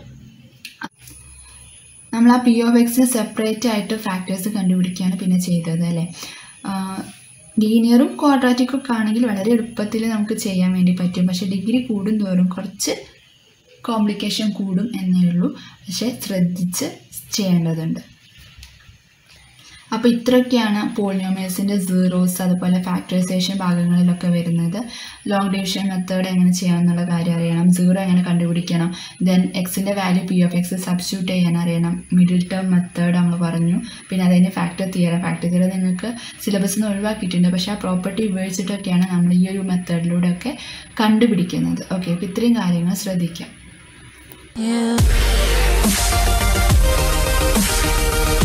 നമ്മൾ ആ പി ഓഫ് എക്സ് സെപ്പറേറ്റ് ആയിട്ട് ഫാക്ടേഴ്സ് കണ്ടുപിടിക്കുകയാണ് പിന്നെ ചെയ്തത് അല്ലേ ലീനിയറും ക്വാഡ്രാറ്റിക്കും ഒക്കെ ആണെങ്കിൽ വളരെ എളുപ്പത്തിൽ നമുക്ക് ചെയ്യാൻ വേണ്ടി പറ്റും പക്ഷേ ഡിഗ്രി കൂടുന്തോറും കുറച്ച് കോംപ്ലിക്കേഷൻ കൂടും എന്നേ ഉള്ളൂ പക്ഷേ ശ്രദ്ധിച്ച് ചെയ്യേണ്ടതുണ്ട് അപ്പോൾ ഇത്രയൊക്കെയാണ് പോളിനോമിയൽസിൻ്റെ സീറോസ് അതുപോലെ ഫാക്ടറൈസേഷൻ ഭാഗങ്ങളിലൊക്കെ വരുന്നത് ലോങ് ഡിവിഷൻ മെത്തേഡ് എങ്ങനെ ചെയ്യാമെന്നുള്ള കാര്യം അറിയണം സീറോ എങ്ങനെ കണ്ടുപിടിക്കണം ദെൻ എക്സിൻ്റെ value p of x substitute ചെയ്യാൻ അറിയണം മിഡിൽ ടേം മെത്തേഡ് നമ്മൾ പറഞ്ഞു പിന്നെ അതിന് ഫാക്ടർ തിയറം ഫാക്ടർ തിയറം നിങ്ങൾക്ക് സിലബസിൽ നിന്ന് ഒഴിവാക്കിയിട്ടുണ്ട് പക്ഷേ ആ പ്രോപ്പർട്ടി ഉപയോഗിച്ചിട്ടൊക്കെയാണ് നമ്മൾ ഈ ഒരു മെത്തേഡിലൂടെ ഒക്കെ കണ്ടുപിടിക്കുന്നത് ഓക്കെ അപ്പോൾ ഇത്രയും കാര്യങ്ങൾ ശ്രദ്ധിക്കാം you.